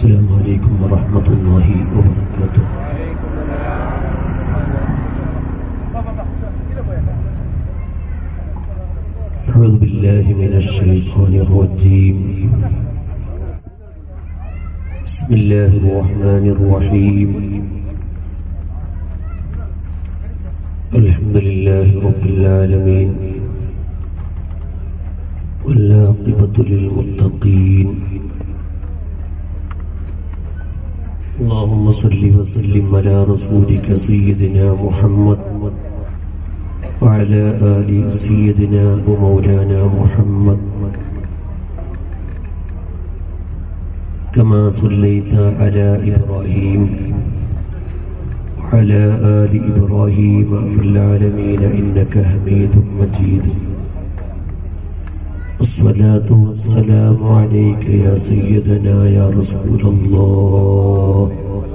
السلام عليكم ورحمة الله وبركاته أعوذ بالله من الشيطان الرجيم بسم الله الرحمن الرحيم الحمد لله رب العالمين والعاقبة للمتقين اللهم صل وسلم على رسولك سيدنا محمد وعلى آل سيدنا ومولانا محمد كما صليت على إبراهيم وعلى آل إبراهيم في العالمين إنك حميد مجيد الصلاة والسلام عليك يا سيدنا يا رسول الله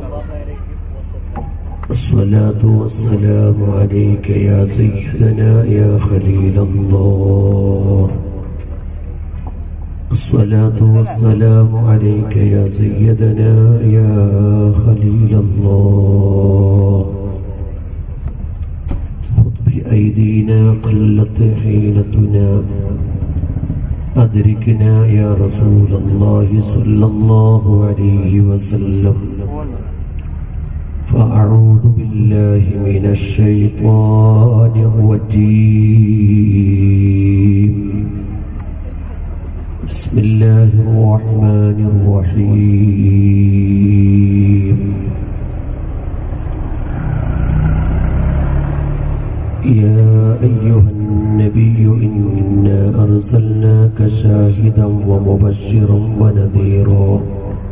الصلاة والسلام عليك يا سيدنا يا خليل الله الصلاة والسلام عليك يا سيدنا يا خليل الله خذ بأيدينا قلت حيلتنا أدركنا يا رسول الله صلى الله عليه وسلم فأعوذ بالله من الشيطان الرجيم بسم الله الرحمن الرحيم يا أيها النبي إنا أرسلناك شاهدا ومبشرا ونذيرا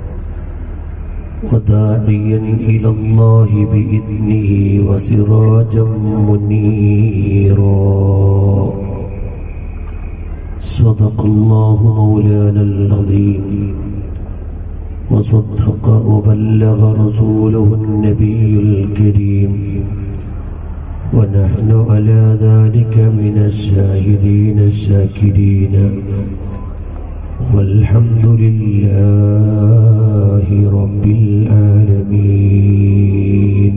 وداعيا إلى الله بإذنه وسراجا منيرا صدق الله مولانا العظيم وصدق وبلغ رسوله النبي الكريم ونحن على ذلك من الشاهدين الشاكرين والحمد لله رب العالمين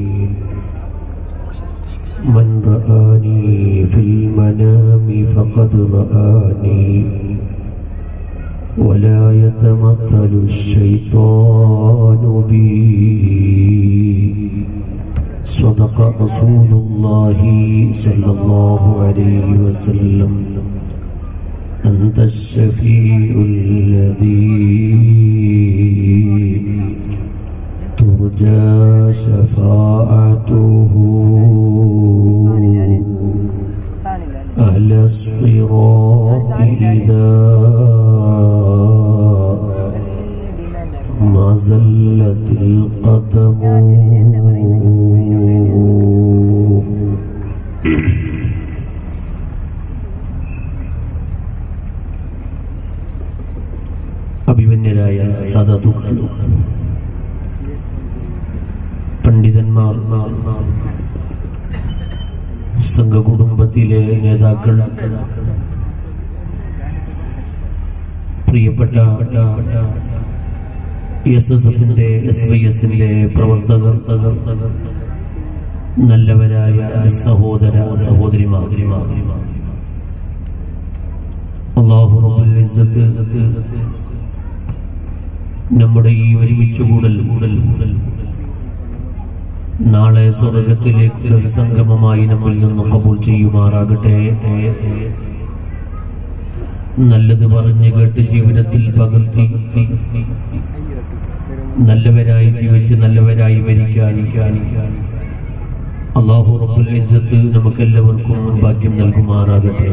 من رآني في المنام فقد رآني ولا يتمثل الشيطان بي صدق رسول الله صلى الله عليه وسلم أنت الشفيع الذي ترجى شفاعته أهل الصراط إذا ما زلت القدم അഭിമന്യരായ സാധാതുക്കൾ പണ്ഡിതന്മാർ സംഘകുടുംബത്തിലെ നേതാക്കൾ പ്രിയപ്പെട്ട എസ് എസ് എഫിന്റെ എസ് വൈ എസിന്റെ പ്രവർത്തകർ നല്ലവരായ സഹോദര സഹോദരിമാർ അള്ളാഹു റബ്ബുൽ ഇസ്സത്ത് നമ്മുടെ ഈ ഒരുമിച്ച് കൂടൽ കൂടൽ കൂടൽ നാളെ സ്വർഗത്തിലേക്കുള്ള ഒരു സംഗമമായി നമ്മിൽ നിന്ന് കബൂൾ ചെയ്യുമാറാകട്ടെ നല്ലത് പറഞ്ഞ് കേട്ട് ജീവിതത്തിൽ പകർത്തി നല്ലവരായി ജീവിച്ച് നല്ലവരായി മരിക്കാൻ അള്ളാഹു റബ്ബുൽ ഇസ്സത്ത് നമുക്കെല്ലാവർക്കും ഭാഗ്യം നൽകുമാറാകട്ടെ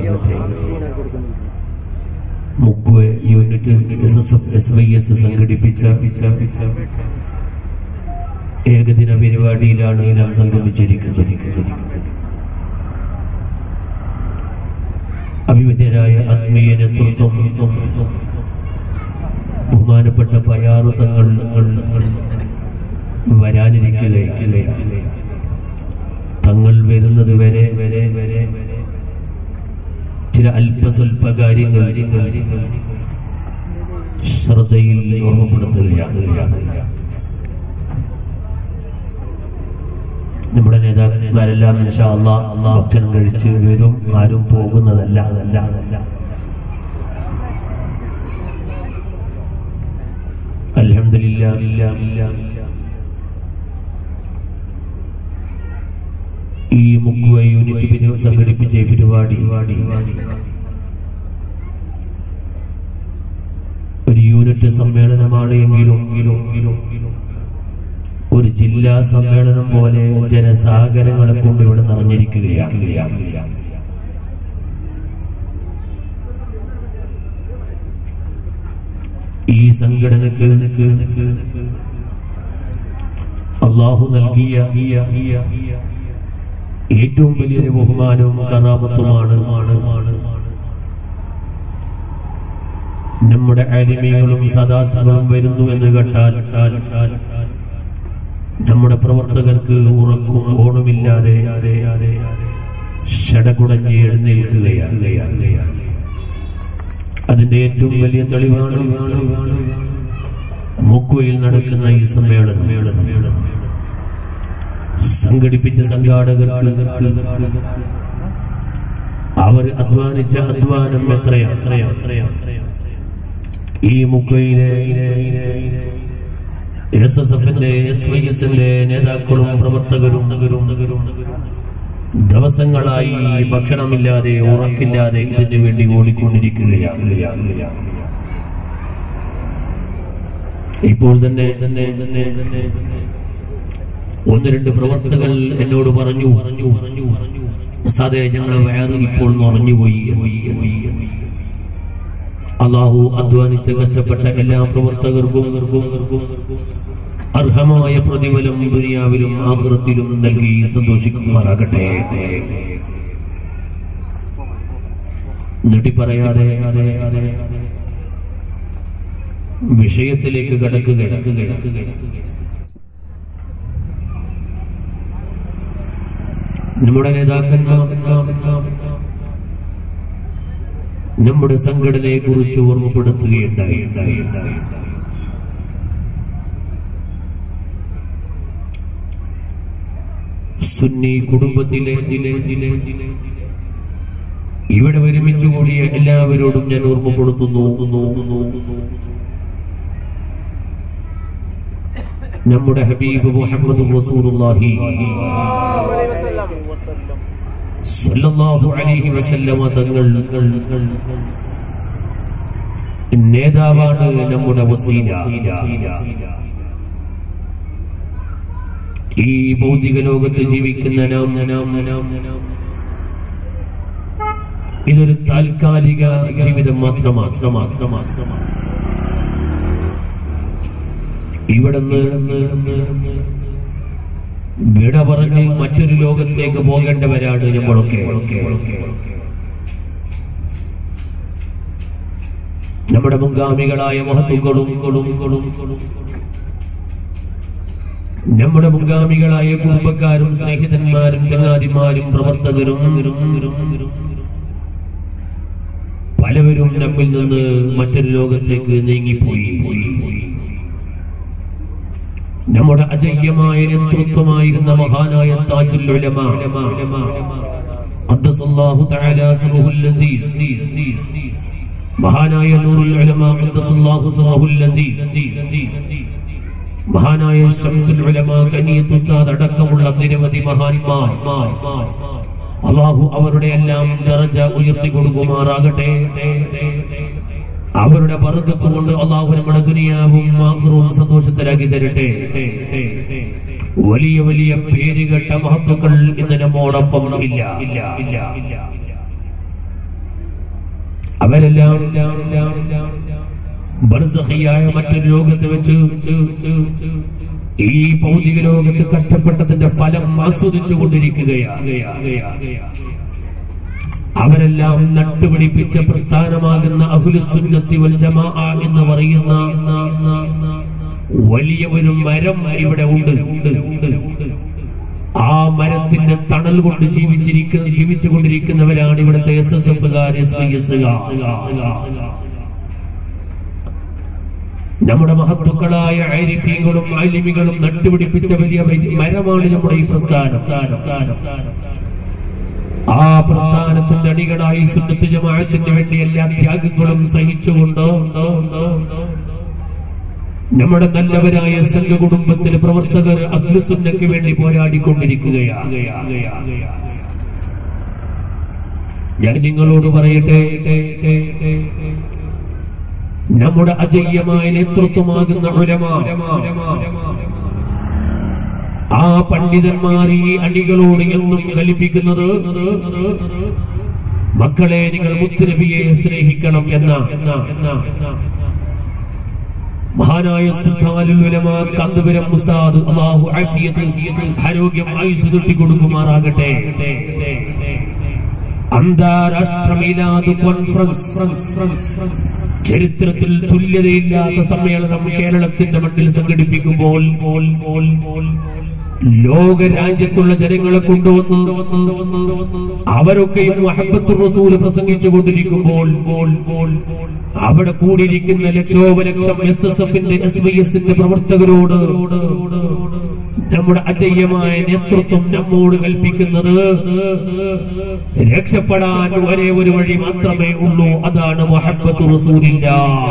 മുക്കുവെ unit S S F S Y S സംഘടിപ്പിച്ച ഏകദിന പരിപാടിയിലാണ് നാം സംഗമിച്ചിരിക്കുന്നത് അഭിമന്യരായ ആത്മീയ നേതൃത്വം ബഹുമാനപ്പെട്ട പയാറു തങ്ങൾ വരാനിരിക്കുകയില്ലേ തങ്ങൾ വരുന്നത് വരെ വരെ വരെ ചില അല്പസ്വല്പ കാര്യങ്ങൾ ശ്രദ്ധയിൽ ഓർമ്മപ്പെടുത്തുകയാണ് നമ്മുടെ നേതാക്കന്മാരെല്ലാം ഇൻഷാ അള്ളാ ഭക്ഷണം കഴിച്ച് വരും ആരും പോകുന്നതല്ല അതല്ല അതല്ല അൽഹംദുലില്ലാ ഈ മുക്കുവ യൂണിറ്റ് പിരിവ് സംഘടിപ്പിച്ച ഈ പരിപാടി ഒരു യൂണിറ്റ് സമ്മേളനമാണ് എങ്കിലും ഒരു ജില്ലാ സമ്മേളനം പോലെ ജനസാഗരങ്ങളെ കൊണ്ട് ഇവിടെ നിറഞ്ഞിരിക്കുകയാണ് ഈ സംഘടനക്ക് അള്ളാഹു നൽകിയ ഏറ്റവും വലിയൊരു ബഹുമാനവും കറാമത്തുമാണ് നമ്മുടെ അരിമകളും സദാസങ്ങളും വരുന്നു എന്ന് കേട്ടാൽ നമ്മുടെ പ്രവർത്തകർക്ക് ഉറക്കും ഓണമില്ലാതെ ഷടകുടഞ്ഞ് എഴുന്നേൽക്കുകയാണ് അതിന്റെ ഏറ്റവും വലിയ തെളിവാണ് മുക്കുവയിൽ നടക്കുന്ന ഈ സമ്മേളനം സംഘടിപ്പിച്ച സംഘാടകർക്ക് അവർ അധ്വാനിച്ച അധ്വാനം എത്രയാ എത്രയാ ഈ മുക്കയിലെ എസ് എസ് എഫിന്റെ എസ് വൈ എസിന്റെ നേതാക്കളും പ്രവർത്തകരും ദിവസങ്ങളായി ഭക്ഷണമില്ലാതെ ഉറക്കില്ലാതെ ഇതിനു വേണ്ടി ഓടിക്കൊണ്ടിരിക്കുകയാണ് ഇപ്പോൾ തന്നെ തന്നെ തന്നെ തന്നെ ഒന്ന് രണ്ട് പ്രവർത്തകർ എന്നോട് പറഞ്ഞു പറഞ്ഞു പറഞ്ഞു പറഞ്ഞു സാധേ ഞങ്ങൾ വയറ് ഇപ്പോൾ നിറഞ്ഞുപോയി അള്ളാഹു അധ്വാനിച്ച് കഷ്ടപ്പെട്ട എല്ലാ പ്രവർത്തകർക്കും അർഹമായ പ്രതിഫലം ദുനിയാവിലും ആഹൃത്തിലും നൽകി സന്തോഷിക്കുമാറാകട്ടെ നീട്ടി പറയാതെ വിഷയത്തിലേക്ക് കടക്കുക നമ്മുടെ നേതാക്കന്മാർ നമ്മുടെ സംഘടനയെ കുറിച്ച് ഓർമ്മപ്പെടുത്തുകയുണ്ടായി സുന്നി കുടുംബത്തിലെ ഇവിടെ ഒരുമിച്ച് കൂടിയ എല്ലാവരോടും ഞാൻ ഓർമ്മപ്പെടുത്തുന്നു നമ്മുടെ ഹബീബ് മുഹമ്മദ് റസൂലുള്ളാഹി സല്ലല്ലാഹു അലൈഹി വസല്ലമ തങ്ങൾ നേതാവാണ് നമ്മുടെ വസീല ഈ ഭൗതിക ലോകത്ത് ജീവിക്കുന്ന നാം നാം നാം ഇതൊരു താൽക്കാലിക ജീവിതം മാത്രമാണ് മാത്രമാണ് ഇവിടുന്ന് വിട പറഞ്ഞ് മറ്റൊരു ലോകത്തേക്ക് പോകേണ്ടവരാണ് നമ്മളൊക്കെ നമ്മുടെ മുൻഗാമികളായ മഹത്തുക്കളും നമ്മുടെ മുൻഗാമികളായ കുടുംബക്കാരും സ്നേഹിതന്മാരും ചങ്ങാതിമാരും പ്രവർത്തകരും പലവരും നമ്മിൽ നിന്ന് മറ്റൊരു ലോകത്തേക്ക് നീങ്ങിപ്പോയി നമ്മുടെ അജയ്യമായ നേതൃത്വമായിരുന്ന മഹാനായ താജുൽ ഉലമ ഖദ്ദസല്ലാഹു തആല സിറഹുൽ അസീസ് മഹാനായ നൂറുൽ ഉലമ ഖദ്ദസല്ലാഹു സിറഹുൽ അസീസ് മഹാനായ ശംസുൽ ഉലമ കനിയത്ത് ഉസ്താദ് അടക്കമുള്ള നിരവധി മഹാന്മാർ അള്ളാഹു അവരുടെ എല്ലാം ദറജ ഉയർത്തി കൊടുക്കുമാറാകട്ടെ അവരുടെ ബർക്കത്ത് കൊണ്ട് അള്ളാഹു നമ്മുടെ ദുനിയാവും ആഖിറവും സന്തോഷത്തിലാക്കി തരട്ടെ വലിയ വലിയ പേരുകെട്ട മഹത്വക്കൾ ഇന്ന് നമ്മോടൊപ്പം ഇല്ല ഇല്ല ഇല്ല അവരെല്ലാം ബർസഹിയായ മറ്റൊരു ലോകത്ത് വെച്ച് ഈ ഭൗതിക ലോകത്ത് കഷ്ടപ്പെട്ടതിന്റെ ഫലം ആസ്വദിച്ചു കൊണ്ടിരിക്കുകയാണ് അവരെല്ലാം നട്ടുപിടിപ്പിച്ച പ്രസ്ഥാനമാകുന്ന അഹുലുസുന്നത്തി വൽ ജമാ എന്ന് പറയുന്ന വലിയ ഒരു മരം ഇവിടെ ഉണ്ട് ഉണ്ട് ഉണ്ട് ആ മരത്തിന്റെ തണൽ കൊണ്ട് ജീവിച്ചിരിക്കുന്ന ജീവിച്ചുകൊണ്ടിരിക്കുന്നവരാണ് ഇവിടുത്തെ എസ് എസ് എഫുകാർ എസ് ഐ എസ് നമ്മുടെ മഹത്തുക്കളായ ആരിഫീങ്ങളും ആലിമികളും നട്ടുപിടിപ്പിച്ച വലിയ വലിയ മരമാണ് നമ്മുടെ ഈ പ്രസ്ഥാനം ആ പ്രസ്ഥാനത്തിന്റെ അടികളായി സുന്നത്ത് ജമാഅത്തിന് വേണ്ടി എല്ലാ ത്യാഗങ്ങളും സഹിച്ചുകൊണ്ട് നമ്മുടെ നല്ലവരായ സംഘ കുടുംബത്തിലെ പ്രവർത്തകർ അഗ്നിസുന്നയ്ക്ക് വേണ്ടി പോരാടിക്കൊണ്ടിരിക്കുകയാണ് ഞാൻ നിങ്ങളോട് പറയട്ടെ നമ്മുടെ അജയ്യമായ നേതൃത്വമാകുന്ന ഉലമാ ആ പണ്ഡിതന്മാർ ഈ അണികളോട് എന്നും കൽപ്പിക്കുന്നത് മക്കളെ നിങ്ങൾ മുത്തുനബിയെ സ്നേഹിക്കണം എന്ന മഹാനായ സുൽത്താനുൽ ഉലമാ കാന്തപുരം ഉസ്താദ് അല്ലാഹു ആഫിയത്ത് ആരോഗ്യം ആയുസ് കിട്ടി കൊടുക്കുമാറാകട്ടെ അന്താരാഷ്ട്ര മീലാദ് കോൺഫറൻസ് ചരിത്രത്തിൽ തുല്യതയില്ലാത്ത സമ്മേളനം കേരളത്തിന്റെ മണ്ണിൽ സംഘടിപ്പിക്കുമ്പോൾ ലോക രാജ്യത്തുള്ള ജനങ്ങളെ കൊണ്ടുവന്ന് അവരൊക്കെയും മഹബത്ത് റസൂല് പ്രസംഗിച്ചു കൊണ്ടിരിക്കുമ്പോൾ അവിടെ കൂടിയിരിക്കുന്ന ലക്ഷോപലക്ഷം എസ് എസ് എഫിന്റെ എസ് വൈ എസിന്റെ പ്രവർത്തകരോട് നമ്മുടെ അജയ്യമായ നേതൃത്വം നമ്മോട് കൽപ്പിക്കുന്നത് രക്ഷപ്പെടാൻ ഒരേ ഒരു വഴി മാത്രമേ ഉള്ളൂ അതാണ് മഹബത്ത് റസൂലില്ല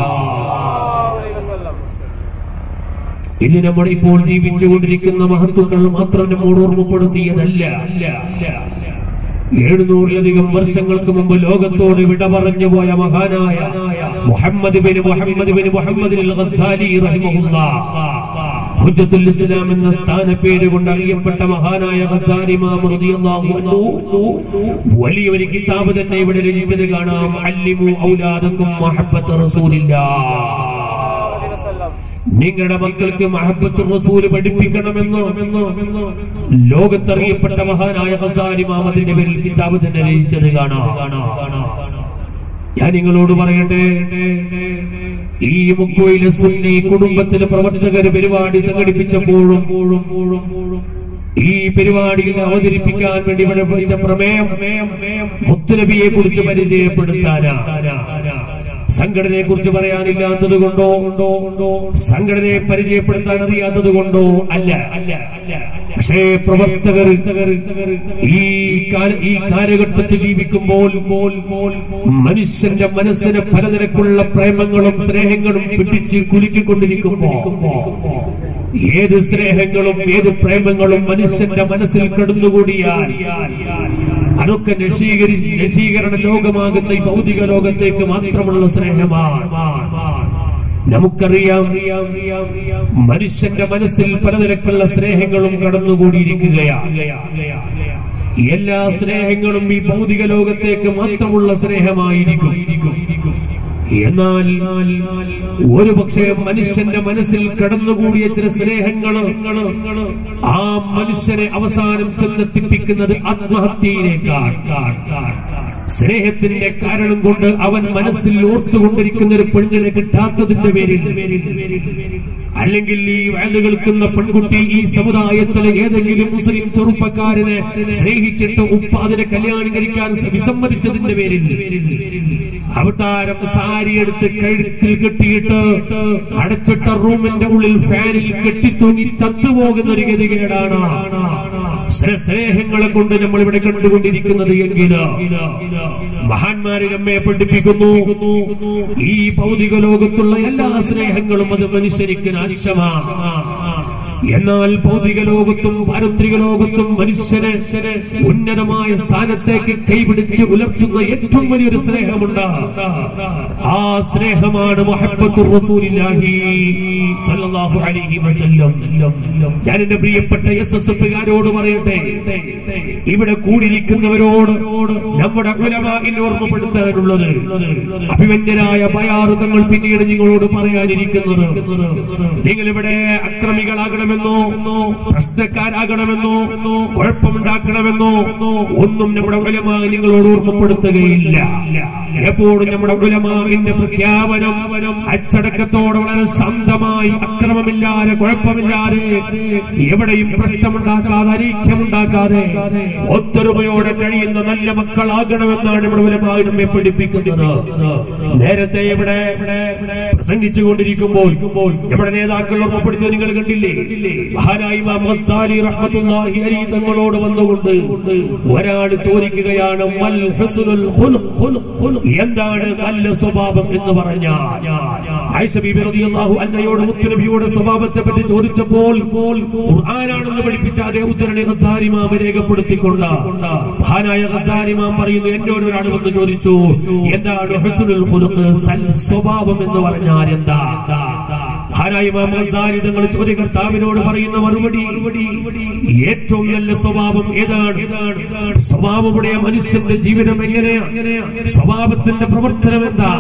ഇത് നമ്മൾ ഇപ്പോൾ ജീവിച്ചുകൊണ്ടിരിക്കുന്ന മഹത്വങ്ങൾ മാത്രം നമ്മോട് ഓർമ്മപ്പെടുത്തിയതല്ല എഴുന്നൂറിലധികം വർഷങ്ങൾക്ക് മുമ്പ് ലോകത്തോട് വിട പറഞ്ഞു പോയ മഹാനായ Muhammad bin Muhammad bin Muhammad Ghazali റഹിമഹുല്ലാ ഹുജ്ജത്തുൽ ഇസ്ലാം എന്ന സ്ഥാനപ്പേര് കൊണ്ട് അറിയപ്പെട്ട മഹാനായ ഗസാലി ഇമാം റളിയല്ലാഹു അൻഹു വലിയൊരു കിതാബ് തന്നെ ഇവിടെ രചിച്ചത് കാണാം അല്ലിമു ഔലാദക്കും മഹബ്ബത്ത് റസൂലില്ലാഹ് നിങ്ങളുടെ മക്കൾക്ക് മഹബത്ത് റസൂല് പഠിപ്പിക്കണമെന്നോ ലോകത്തറിയപ്പെട്ട മഹാനായ ഹസാരി മാമത്തിന്റെ പേരിൽ കിതാബ് തന്നെ രചിച്ചത് കാണാം ഞാൻ നിങ്ങളോട് പറയട്ടെ ഈ മുക്കുവയിലെ സുന്നി കുടുംബത്തിലെ പ്രവർത്തകര് പരിപാടി സംഘടിപ്പിച്ചപ്പോഴും ഈ പരിപാടിയിൽ അവതരിപ്പിക്കാൻ വേണ്ടി ഇവിടെ വെച്ച പ്രമേയം മുത്തുനബിയെ കുറിച്ച് പരിചയപ്പെടുത്താനാ സംഘടനയെ കുറിച്ച് പറയാനില്ലാത്തത് കൊണ്ടോ സംഘടനയെ പരിചയപ്പെടുത്താൻ അറിയാത്തത് കൊണ്ടോ അല്ല അല്ല പക്ഷേ പ്രവർത്തകർ ഈ കാല- ഈ കാലഘട്ടത്തിൽ ജീവിക്കുമ്പോൾ മനുഷ്യന്റെ മനസ്സിന് പലനിരക്കുള്ള പ്രേമങ്ങളും സ്നേഹങ്ങളും പിടിച്ച് കുലുക്കിക്കൊണ്ടിരിക്കുമ്പോ ഏത് സ്നേഹങ്ങളും ഏത് പ്രേമങ്ങളും മനുഷ്യന്റെ മനസ്സിൽ കടന്നുകൂടിയാൽ അതൊക്കെ നശീകരി നശീകരണ ലോകമാകുന്ന ഈ ഭൗതിക ലോകത്തേക്ക് മാത്രമുള്ള സ്നേഹമാണ് നമുക്കറിയാം മനുഷ്യന്റെ മനസ്സിൽ പലനിരക്കുള്ള സ്നേഹങ്ങളും കടന്നുകൂടിയിരിക്കുകയാണ് എല്ലാ സ്നേഹങ്ങളും ഈ ഭൗതിക ലോകത്തേക്ക് മാത്രമുള്ള സ്നേഹമായിരിക്കും എന്നാൽ ഒരു പക്ഷേ മനുഷ്യന്റെ മനസ്സിൽ കടന്നുകൂടിയ ചില സ്നേഹങ്ങള് ആ മനുഷ്യനെ അവസാനം ചെന്നെത്തിപ്പിക്കുന്നത് ആത്മഹത്യയിലേക്കാണ് സ്നേഹത്തിന്റെ കാരണം കൊണ്ട് അവൻ മനസ്സിൽ ഓർത്തുകൊണ്ടിരിക്കുന്ന ഒരു പെണ്ണിനെ കിട്ടാത്തതിന്റെ പേരിൽ അല്ലെങ്കിൽ ഈ വയല് കേൾക്കുന്ന പെൺകുട്ടി ഈ സമുദായത്തിലെ ഏതെങ്കിലും മുസ്ലിം ചെറുപ്പക്കാരനെ സ്നേഹിച്ചിട്ട് ഉപ്പ അതിനെ കല്യാണം കഴിക്കാൻ വിസമ്മതിച്ചതിന്റെ പേരിൽ അവതാരം സാരി എടുത്ത് കഴുത്തിൽ കെട്ടിയിട്ട് അടച്ചിട്ട റൂമിന്റെ ഉള്ളിൽ ഫാനിൽ കെട്ടിത്തൂങ്ങി ചത്തുപോകുന്ന ഒരു ഗതികേടാണ് സ്നേ- സ്നേഹങ്ങളെ കൊണ്ട് നമ്മൾ ഇവിടെ കണ്ടുകൊണ്ടിരിക്കുന്നത് എങ്കില് മഹാന്മാരെ നമ്മെ പഠിപ്പിക്കുന്നു ഈ ഭൗതിക ലോകത്തുള്ള എല്ലാ സ്നേഹങ്ങളും അത് മനുഷ്യനിക്ക് നാശമാണ് എന്നാൽ ഭൗതിക ലോകത്തും പാരത്രിക ലോകത്തും മനുഷ്യനെ ഉന്നതമായ സ്ഥാനത്തേക്ക് കൈപിടിച്ച് ഉലർത്തുന്ന ഏറ്റവും വലിയൊരു സ്നേഹമുണ്ട് ആ സ്നേഹമാണ് മുഹബ്ബത്തുർ റസൂലില്ലാഹി സല്ലല്ലാഹു അലൈഹി വസല്ലം ഞാൻ എന്റെ പ്രിയപ്പെട്ട എസ് എസ് എഫുകാരോട് പറയട്ടെ ഇവിടെ കൂടിയിരിക്കുന്നവരോട് നമ്മുടെ ഉലമായിൽ ഓർമ്മപ്പെടുത്താനുള്ളത് അഭിമന്യരായ ബയാറുതങ്ങൾ പിന്നീട് നിങ്ങളോട് പറയാനിരിക്കുന്നത് നിങ്ങൾ ഇവിടെ അക്രമികളാകണമെന്ന് ആകണമെന്നോ പ്രശ്നക്കാരാകണമെന്നോ കുഴപ്പമുണ്ടാക്കണമെന്നോ ഒന്നും നമ്മുടെ ഉലമാ നിങ്ങളോട് ഓർമ്മപ്പെടുത്തുകയില്ല എപ്പോഴും നമ്മുടെ ഉലമാവിന്റെ പ്രഖ്യാപനം അച്ചടക്കത്തോടെ വളരെ ശാന്തമായി അക്രമമില്ലാതെ കുഴപ്പമില്ലാതെ എവിടെയും പ്രശ്നമുണ്ടാക്കാതെ അരീഖ്യമുണ്ടാക്കാതെ ഒത്തൊരുമയോടെ കഴിയുന്ന നല്ല മക്കളാകണമെന്നാണ് നമ്മുടെ ഉലമാവ് നമ്മെ പഠിപ്പിക്കുന്നത് നേരത്തെ ഇവിടെ പ്രസംഗിച്ചുകൊണ്ടിരിക്കുമ്പോൾ നമ്മുടെ നേതാക്കൾ ഓർമ്മപ്പെടുത്തിയത് നിങ്ങൾ കണ്ടില്ലേ മഹാനായി ഇമാം ഗസ്സാലി റഹ്മത്തുള്ളാഹി അലൈഹി തങ്ങളോട് വന്നുകൊണ്ട് ഒരാൾ ചോദിക്കുകയാണ് മൽ ഹുസ്നുൽ ഖുലുഖ് ഖുലുഖ് ഖുലുഖ് എന്താണ് നല്ല സ്വഭാവം എന്ന് പറഞ്ഞാൽ ആയിഷ ബീബി റളിയല്ലാഹു അൻഹയോട് മുത്തുനബിയുടെ സ്വഭാവത്തെ പറ്റി ചോദിച്ചപ്പോൾ ഖുർആനാണെന്ന് പഠിപ്പിച്ച അതേ ഉദ്ധരണി ഗസ്സാലി ഇമാം രേഖപ്പെടുത്തിക്കൊണ്ട് മഹാനായ ഗസ്സാലി ഇമാം പറയുന്നു എന്നോട് ഒരാൾ വന്ന് ചോദിച്ചു എന്താണ് ഹുസ്നുൽ ഖുലുഖ് സൽ സ്വഭാവം എന്ന് പറഞ്ഞാൽ എന്താ മഹാനായ ഇമാം ഗസ്സാലി തങ്ങൾ ചോദ്യകർത്താവിനോട് പറയുന്ന മറുപടി ഏറ്റവും നല്ല സ്വഭാവം ഏതാണ് സ്വഭാവമുடைய മനുഷ്യന്റെ ജീവിതം എങ്ങനെയാണ് സ്വഭാവത്തിന്റെ പ്രവർത്തനം എന്താ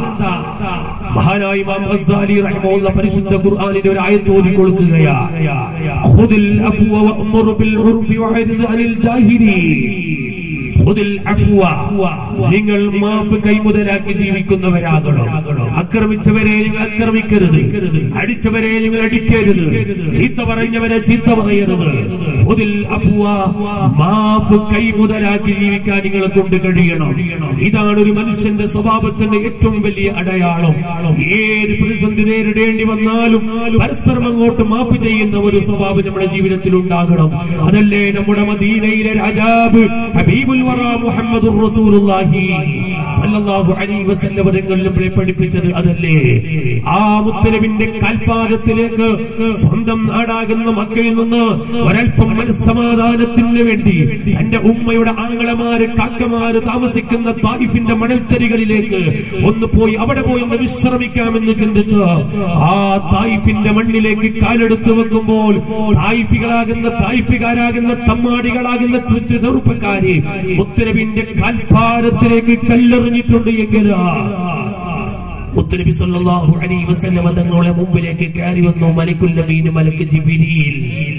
മഹാനായ ഇമാം ഗസ്സാലി റഹിമഹുള്ള പരിശുദ്ധ ഖുർആനിന്റെ ഒരു ആയത്ത് ഓതി കൊടുക്കുകയാ ഖുദിൽ അഫ്വ വഅ്മുർ ബിൽ ഉർഫി വഅരിദ് അനിൽ ജാഹിലീൻ ഖുദിൽ അഫ്വ. നിങ്ങൾ മാപ്പ് കൈമുതലാക്കി ജീവിക്കുന്നവരാകണം ആക്രമിച്ചവരെ നിങ്ങൾ ആക്രമിക്കരുത് അടിച്ചവരെ നിങ്ങൾ അടിക്കരുത് ചീത്ത പറഞ്ഞവരെ ചീത്ത പറയരുത് ഖുദിൽ അഫ്വ. മാപ്പ് കൈമുതലാക്കി ജീവിക്കാൻ നിങ്ങളെ കൊണ്ട് കഴിയണം ഇതാണ് ഒരു മനുഷ്യന്റെ സ്വഭാവത്തിന്റെ ഏറ്റവും വലിയ അടയാളം ഏത് പ്രതിസന്ധി നേരിടേണ്ടി വന്നാലും പരസ്പരം അങ്ങോട്ട് മാപ്പ് ചെയ്യുന്ന ഒരു സ്വഭാവം നമ്മുടെ ജീവിതത്തിൽ ഉണ്ടാകണം അതല്ലേ നമ്മുടെ മദീനയിലെ രാജാവ് ഹബീബുൽ വറ മുഹമ്മദുർ റസൂലുള്ളാഹി സല്ലല്ലാഹു അലൈഹി വസല്ലം തങ്ങൾ നമ്മളെ പഠിപ്പിച്ചത് അതല്ലേ ആ മുത്തലബിന്റെ കാൽപാദത്തിലേക്ക് സ്വന്തം നാടാകുന്ന മക്കയിൽ നിന്ന് ഒരൽപ്പം മനസ്സമാധാനത്തിന് വേണ്ടി തന്റെ ഉമ്മയുടെ ആങ്ങളമാര് കാക്കമാര് താമസിക്കുന്ന തായിഫിന്റെ മണൽത്തരികളിലേക്ക് ഒന്ന് പോയി അവിടെ പോയി ഒന്ന് വിശ്രമിക്കാമെന്ന് ചിന്തിച്ച് ആ തായിഫിന്റെ മണ്ണിലേക്ക് കാലെടുത്തു വെക്കുമ്പോൾ തായിഫികളാകുന്ന തായിഫികാരാകുന്ന തമ്മാടികളാകുന്ന ചെ- ചെ- ചെറുപ്പക്കാര് മുത്തരബിന്റെ കാൽപ്പാരത്തിലേക്ക് കല്ലെറിഞ്ഞിട്ടുണ്ട് എങ്കിൽ മുത്തനബി സല്ലല്ലാഹു അലൈഹി വസല്ലം തങ്ങളുടെ മുമ്പിലേക്ക് കയറി വന്നു മലക്കുൽ നബീന് മലക്ക് ജിബിരിയിൽ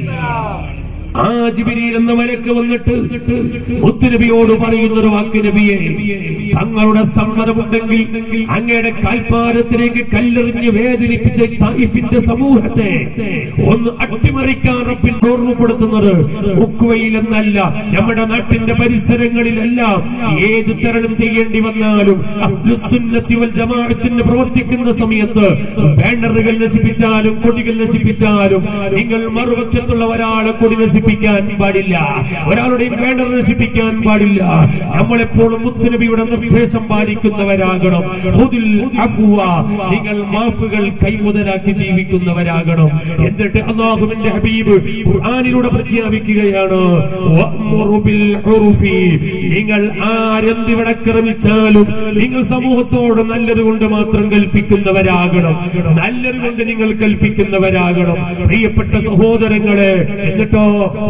ആ ജിബിരിയിൽ എന്ന മലക്ക് വന്നിട്ട് മുത്തുനബിയോട് പറയുന്ന ഒരു വാക്ക് നബിയെ തങ്ങളുടെ സമ്മതമുണ്ടെങ്കിൽ അങ്ങയുടെ കാൽപ്പാരത്തിലേക്ക് കല്ലെറിഞ്ഞ് വേദനിപ്പിച്ച തായിഫിന്റെ സമൂഹത്തെ ഒന്ന് അട്ടിമറിക്കാൻ റബ്ബിൻ ഓർമ്മപ്പെടുത്തുന്നത് ഉക്കുവയിൽ എന്നല്ല നമ്മുടെ നാട്ടിന്റെ പരിസരങ്ങളിലെല്ലാം ഏത് തരണം ചെയ്യേണ്ടി വന്നാലും അഹ്ലുസുന്നത്തി വൽ ജമാഅത്തിന് പ്രവർത്തിക്കുന്ന സമയത്ത് ബാനറുകൾ നശിപ്പിച്ചാലും കൊടികൾ നശിപ്പിച്ചാലും നിങ്ങൾ മറുപക്ഷത്തുള്ള ഒരാളെ കൊടി നശിപ്പിക്കാൻ പാടില്ല ഒരാളുടെയും ബാനർ നശിപ്പിക്കാൻ പാടില്ല നമ്മളെപ്പോഴും മുത്തുനബിയുടെ നിർദ്ദേശം പാലിക്കുന്നവരാകണം ഖുദിൽ അഫ്വ. നിങ്ങൾ മാഫുകൾ കൈമുതലാക്കി ജീവിക്കുന്നവരാകണം എന്നിട്ട് അള്ളാഹുവിന്റെ ഹബീബ് ഖുർആനിലൂടെ പ്രഖ്യാപിക്കുകയാണ് വഅ്മുറു ബിൽ ഉർഫി. നിങ്ങൾ ആരെന്തിവിടെ ക്രമിച്ചാലും നിങ്ങൾ സമൂഹത്തോട് നല്ലത് കൊണ്ട് മാത്രം കൽപ്പിക്കുന്നവരാകണം നല്ലത് കൊണ്ട് നിങ്ങൾ കൽപ്പിക്കുന്നവരാകണം പ്രിയപ്പെട്ട സഹോദരങ്ങളെ എന്നിട്ടോ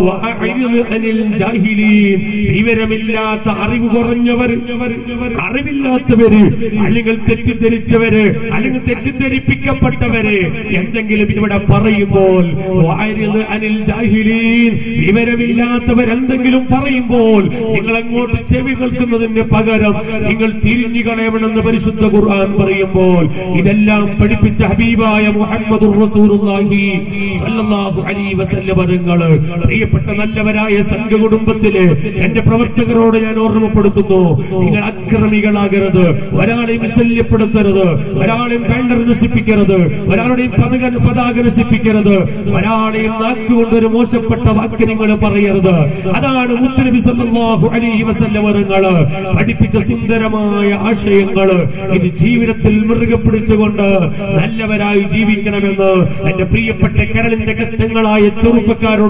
വഅഇദ് അനിൽ ജാഹിലീൻ. വിവരമില്ലാത്ത അറിവ് കുറഞ്ഞവർ അറിവില്ലാത്തവര് അല്ലെങ്കിൽ തെറ്റിദ്ധരിച്ചവര് അല്ലെങ്കിൽ തെറ്റിദ്ധരിപ്പിക്കപ്പെട്ടവര് എന്തെങ്കിലും ഇവിടെ പറയുമ്പോൾ വഅഇദ് അനിൽ ജാഹിലീൻ. വിവരമില്ലാത്തവരെന്തെങ്കിലും പറയുമ്പോൾ നിങ്ങൾ അങ്ങോട്ട് ചെവി കേൾക്കുന്നതിന് പകരം നിങ്ങൾ തിരിഞ്ഞു കളയണമെന്ന് പരിശുദ്ധ ഖുർആൻ പറയുമ്പോൾ ഇതെല്ലാം പഠിപ്പിച്ച ഹബീബായ മുഹമ്മദ് റസൂലുള്ളാഹി സല്ലല്ലാഹു അലൈഹി വസല്ലം തങ്ങൾ പ്രിയപ്പെട്ട നല്ലവരായ സംഘ കുടുംബത്തിലെ എന്റെ പ്രവർത്തകരോട് ഞാൻ ഓർമ്മപ്പെടുത്തുന്നു നിങ്ങൾ അക്രമികളാകരുത് ഒരാളെയും ശല്യപ്പെടുത്തരുത് ഒരാളെയും ബാനർ നശിപ്പിക്കരുത് ഒരാളുടെയും പതാക പതാക നശിപ്പിക്കരുത് ഒരാളെയും നാക്കുകൊണ്ട് ഒരു മോശപ്പെട്ട വാക്ക് നിങ്ങൾ പറയരുത് അതാണ് മുത്തനബി സല്ലല്ലാഹു അലൈഹി വസല്ലം തങ്ങൾ പഠിപ്പിച്ച സുന്ദരമായ ആശയങ്ങൾ ഇത് ജീവിതത്തിൽ മുറുകെ പിടിച്ചുകൊണ്ട് നല്ലവരായി ജീവിക്കണമെന്ന് എന്റെ പ്രിയപ്പെട്ട കരളിന്റെ കഷ്ടങ്ങളായ ചെറുപ്പക്കാരോട് ഞാൻ ഓർമ്മ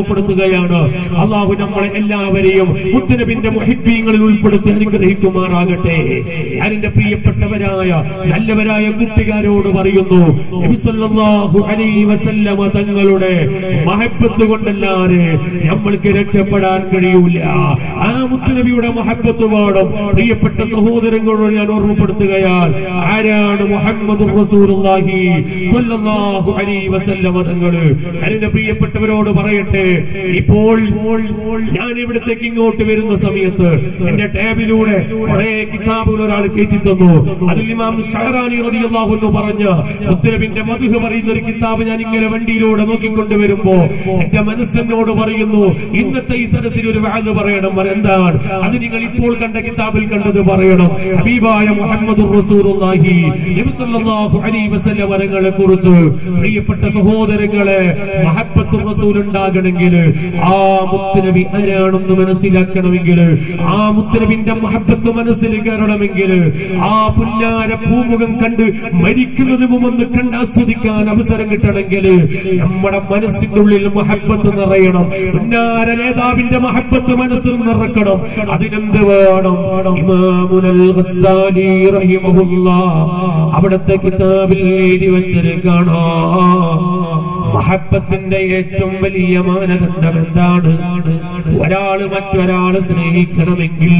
ഓർമ്മപ്പെടുത്തുകയാണ് അള്ളാഹു നമ്മളെ എല്ലാവരെയും മുത്തനബിന്റെ മുഹിബീങ്ങളിൽ ഉൾപ്പെടുത്തി അനുഗ്രഹിക്കുമാറാകട്ടെ ഞാൻ എന്റെ പ്രിയപ്പെട്ടവരായ നല്ലവരായ കുട്ടികാരോട് പറയുന്നു നബി സല്ലല്ലാഹു അലൈഹി വസല്ലമ തങ്ങളുടെ മഹബത്ത് കൊണ്ടല്ലാതെ നമ്മൾക്ക് രക്ഷപ്പെടാൻ കഴിയൂല ആ മുത്തനബിയുടെ മഹബത്ത് പാടും പ്രിയപ്പെട്ട സഹോദരങ്ങളോട് ഞാൻ ഓർമ്മപ്പെടുത്തുകയാൽ ആരാണ് മുഹമ്മദ് റസൂലുള്ളാഹി സ്വല്ലല്ലാഹു അലൈഹി വസല്ലമ തങ്ങള് ഞാൻ എന്റെ പ്രിയപ്പെട്ടവരോട് പറയട്ടെ ഇപ്പോൾ ഞാൻ ഇവിടത്തേക്ക് ഇങ്ങോട്ട് വരുന്ന സമയത്ത് എന്റെ ടാബിലൂടെ കുറെ കിതാബുകൾ ഒരാൾ കയറ്റി തന്നു അതിൽ ഇമാം ഷഹറാനി റളിയല്ലാഹു അൻഹു പറഞ്ഞ മുത്തനബിന്റെ മധുഹ് പറയുന്ന ഒരു കിതാബ് ഞാൻ ഇങ്ങനെ വണ്ടിയിലൂടെ നോക്കിക്കൊണ്ട് വരുമ്പോ എന്റെ മനസ്സെന്നോട് പറയുന്നു ഇന്നത്തെ ഈ സദസ്സിൽ ഒരു വാഴ് പറയണം എന്താണ് അത് നിങ്ങൾ ഇപ്പോൾ കണ്ട കിതാബിൽ കണ്ടത് പറയണം ഹബീബായ മുഹമ്മദ് റസൂലുള്ളാഹി നബി സല്ലല്ലാഹു അലൈഹി വസല്ലം വരങ്ങളെ കുറിച്ച് പ്രിയപ്പെട്ട സഹോദരങ്ങളെ മഹബത്ത് റസൂൽ ഉണ്ടാകണമെങ്കിൽ ആ മുത്തുനബി ആരാണെന്ന് മനസ്സിലാക്കണമെങ്കിൽ ആ മുത്തുനബിന്റെ മഹബത്ത് മനസ്സിൽ കയറണമെങ്കിൽ ആ പുല്ലാര പൂമുഖം കണ്ട് മരിക്കുന്നതിന് മുമ്പ് കണ്ട് ആസ്വദിക്കാൻ അവസരം കിട്ടണമെങ്കിൽ നമ്മുടെ മനസ്സിന്റെ ഉള്ളിൽ മഹബത്ത് നിറയണം പുന്നാര നേതാവിന്റെ മഹബത്ത് മനസ്സിൽ നിറക്കണം അതിനെന്ത് വേണം ഇമാമുനൽ ഗസ്സാലി റഹിമഹുല്ലാഹ് അവിടുത്തെ കിതാബിൽ എഴുതി വെച്ചത് കാണാം മഹബത്തിന്റെ ഏറ്റവും വലിയ മാനദണ്ഡം എന്താണ് ഒരാള് മറ്റൊരാള് സ്നേഹിക്കണമെങ്കിൽ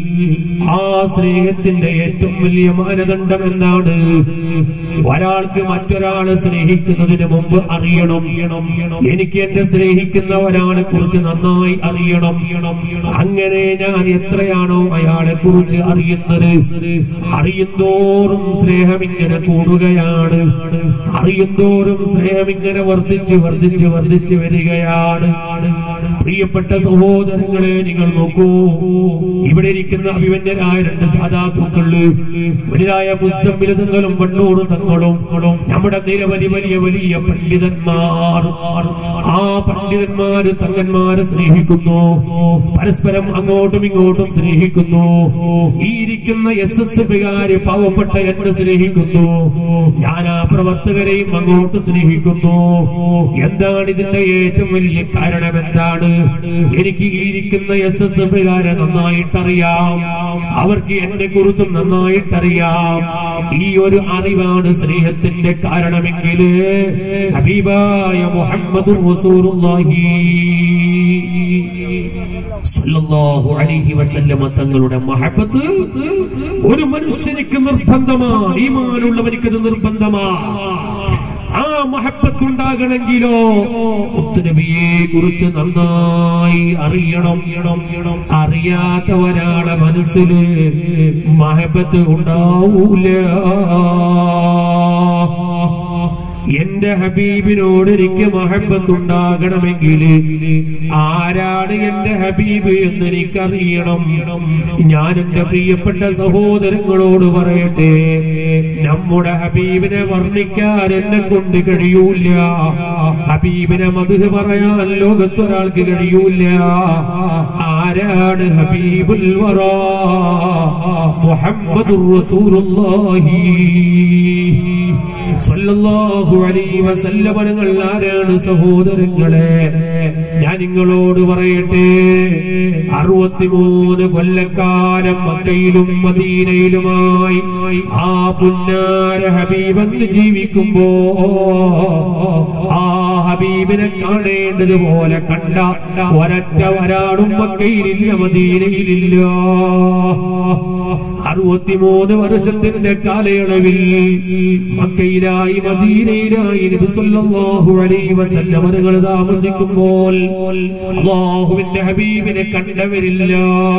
ആ സ്നേഹത്തിന്റെ ഏറ്റവും വലിയ മാനദണ്ഡം എന്താണ് ഒരാൾക്ക് മറ്റൊരാള് സ്നേഹിക്കുന്നതിന് മുമ്പ് അറിയണം എനിക്ക് എന്റെ സ്നേഹിക്കുന്ന ഒരാളെ കുറിച്ച് നന്നായി അറിയണം അങ്ങനെ ഞാൻ എത്രയാണോ അയാളെ കുറിച്ച് അറിയുന്നത് അറിയുന്തോറും സ്നേഹം ഇങ്ങനെ കൂടുകയാണ് അറിയുന്തോറും സ്നേഹം ഇങ്ങനെ വർദ്ധിച്ച് വർദ്ധിച്ച് വർദ്ധിച്ച് വരികയാണ് പ്രിയപ്പെട്ട സഹോദരങ്ങളെ നിങ്ങൾ നോക്കൂ ഇവിടെ ഇരിക്കുന്ന അഭിമന്യരായ രണ്ട് സാധാത്തുക്കള് വലുതായ മുസ്തമ്പിൽ തങ്ങളും വണ്ണൂർ തങ്ങളും നമ്മുടെ നിരവധി വലിയ വലിയ പണ്ഡിതന്മാർ ആ പണ്ഡിതന്മാര് തങ്ങന്മാരെ സ്നേഹിക്കുന്നു പരസ്പരം അങ്ങോട്ടും ഇങ്ങോട്ടും സ്നേഹിക്കുന്നു ഈ ഇരിക്കുന്ന എസ് എസ് എഫുകാര് പാവപ്പെട്ട എന്നെ സ്നേഹിക്കുന്നു ഞാൻ ആ പ്രവർത്തകരെയും അങ്ങോട്ട് സ്നേഹിക്കുന്നു എന്താണ് ഇതിന്റെ ഏറ്റവും വലിയ കാരണം എന്താണ് എനിക്ക് ഈ ഇരിക്കുന്ന എസ് എസ് എഫുകാരെ നന്നായിട്ടറിയാം അവർക്ക് എന്നെ കുറിച്ചും നന്നായിട്ടറിയാം ഈ ഒരു അറിവാണ് സ്നേഹത്തിന്റെ കാരണമെങ്കിൽ ഹബീബായ മുഹമ്മദ് റസൂലുള്ളാഹി സല്ലല്ലാഹു അലൈഹി വസല്ലമ തങ്ങളുടെ മഹബത്ത് ഒരു മനുഷ്യനിക്ക് നിർബന്ധമാണ് ഈമാനുള്ളവനിക്ക് ഇത് നിർബന്ധമാണ് ആ മഹബത്ത് ഉണ്ടാകണമെങ്കിലോ മുത്തുനബിയെ കുറിച്ച് നന്നായി അറിയണം അറിയാത്ത ഒരാളെ മനസ്സില് മഹബത്ത് ഉണ്ടാവൂല എന്റെ ഹബീബിനോട് എനിക്ക് മഹബത്ത് ഉണ്ടാകണമെങ്കിൽ ആരാണ് എന്റെ ഹബീബ് എന്ന് എനിക്കറിയണം ഞാൻ എന്റെ പ്രിയപ്പെട്ട സഹോദരങ്ങളോട് പറയട്ടെ നമ്മുടെ ഹബീബിനെ വർണ്ണിക്കാൻ എന്നെ കൊണ്ട് കഴിയൂല ഹബീബിനെ മധു പറയാൻ ലോകത്തൊരാൾക്ക് കഴിയൂല ആരാണ് ഹബീബുൽ വറ മുഹമ്മദുർ റസൂലുള്ളാഹി സല്ലല്ലാഹു അലൈഹി വസല്ലമ നിങ്ങൾ ആരാണ് സഹോദരങ്ങളെ ഞാൻ നിങ്ങളോട് പറയട്ടെ അറുപത്തിമൂന്ന് കൊല്ലക്കാലം മക്കയിലും മദീനയിലുമായി ആ പുന്നാര ഹബീബെന്ന് ജീവിക്കുമ്പോ ആ ഹബീബിനെ കാണേണ്ടതുപോലെ കണ്ട ഒരറ്റ ഒരാളും മക്കയിലില്ല മദീനയിലില്ല അറുപത്തിമൂന്ന് വർഷത്തിന്റെ കാലയളവിൽ മക്കയിലായി മദീനയിലായി നബി സല്ലല്ലാഹു അലൈഹി വസല്ലം തങ്ങൾ താമസിക്കുമ്പോൾ അല്ലാഹുവിന്റെ ഹബീബിനെ കണ്ടവരില്ല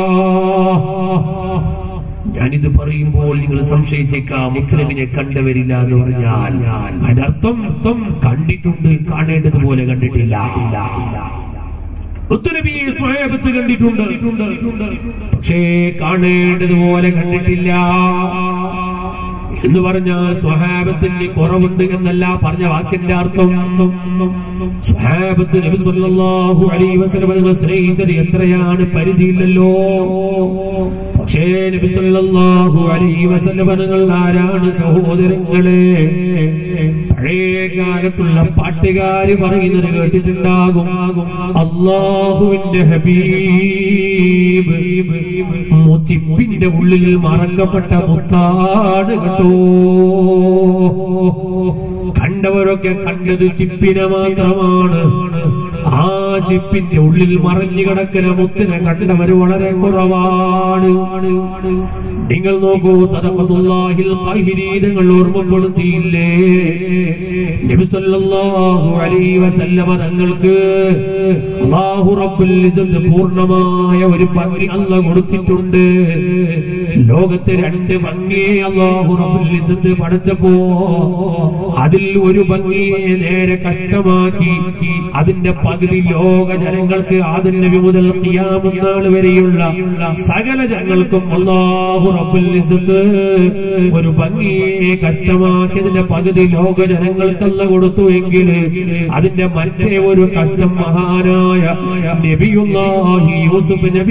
ഞാനിത് പറയുമ്പോൾ നിങ്ങൾ സംശയിച്ചേക്കാം മുസ്ലിമിനെ കണ്ടവരില്ല എന്ന് പറഞ്ഞാൽ അതിനർത്ഥം അർത്ഥം കണ്ടിട്ടുണ്ട് കാണേണ്ടതുപോലെ കണ്ടിട്ടില്ല ഒത്തുനബിയെ സ്വയബത്ത് കണ്ടിട്ടുണ്ട് പക്ഷേ കാണേണ്ടതുപോലെ കണ്ടിട്ടില്ല എന്ന് പറഞ്ഞാൽ സ്വഹാബത്തിന്റെ കുറവുണ്ട് എന്നല്ല പറഞ്ഞ വാക്കിന്റെ അർത്ഥം സ്വഹാബത്ത് നബി സല്ലല്ലാഹു അലൈഹി വസല്ലം തങ്ങളെ സ്നേഹിച്ചത് എത്രയാണ് പരിധിയില്ലല്ലോ പക്ഷേ നബി സല്ലല്ലാഹു അലൈഹി വസല്ലം തങ്ങൾ ആരാണ് സഹോദരങ്ങളെ പഴയ കാലത്തുള്ള പാട്ടുകാര് പറയുന്നത് കേട്ടിട്ടുണ്ടാകും അള്ളാഹുവിന്റെ ഹബീബ് മുത്തിപ്പിന്റെ ഉള്ളിൽ മറക്കപ്പെട്ട മുത്താണ് കേട്ടോ കണ്ടവരൊക്കെ കണ്ടത് ചിപ്പിനെ മാത്രമാണ് ആ ചിപ്പിന്റെ ഉള്ളിൽ മറഞ്ഞു കിടക്കുന്ന മുത്തിനെ കണ്ടവർ വളരെ കുറവാണ് നിങ്ങൾ നോക്കൂ സദഖത്തുല്ലാഹിൽ ഖാഹിരീതങ്ങൾ ഓർമ്മപ്പെടുത്തിയില്ലേ നബി സല്ലല്ലാഹു അലൈഹി വസല്ലമ തങ്ങൾക്ക് അല്ലാഹു റബ്ബുൽ ഇസ്സത്ത് പൂർണ്ണമായ ഒരു ഭംഗി അല്ല കൊടുത്തിട്ടുണ്ട് ലോകത്തെ രണ്ട് ഭംഗിയെ അല്ലാഹു റബ്ബുൽ ഇസ്സത്ത് പടച്ചപ്പോ അതിൽ ഒരു ഭംഗിയെ നേരെ കഷ്ടമാക്കി അതിന്റെ പകുതി ലോക ജനങ്ങൾക്ക് ആദ്യ നബി മുതൽ ഖിയാമത്ത് വരെയുള്ള സകല ജനങ്ങൾക്കും അല്ലാഹു റബ്ബുൽ ഇസ്സത്ത് ഒരു ഭംഗിയെ കഷ്ടമാക്കിയതിന്റെ പകുതി ലോക ജനങ്ങൾക്കല്ല കൊടുത്തു എങ്കിൽ അതിന്റെ മറ്റേ ഒരു കഷ്ടം മഹാനായ നബിയുല്ലാഹി യൂസുഫ് നബി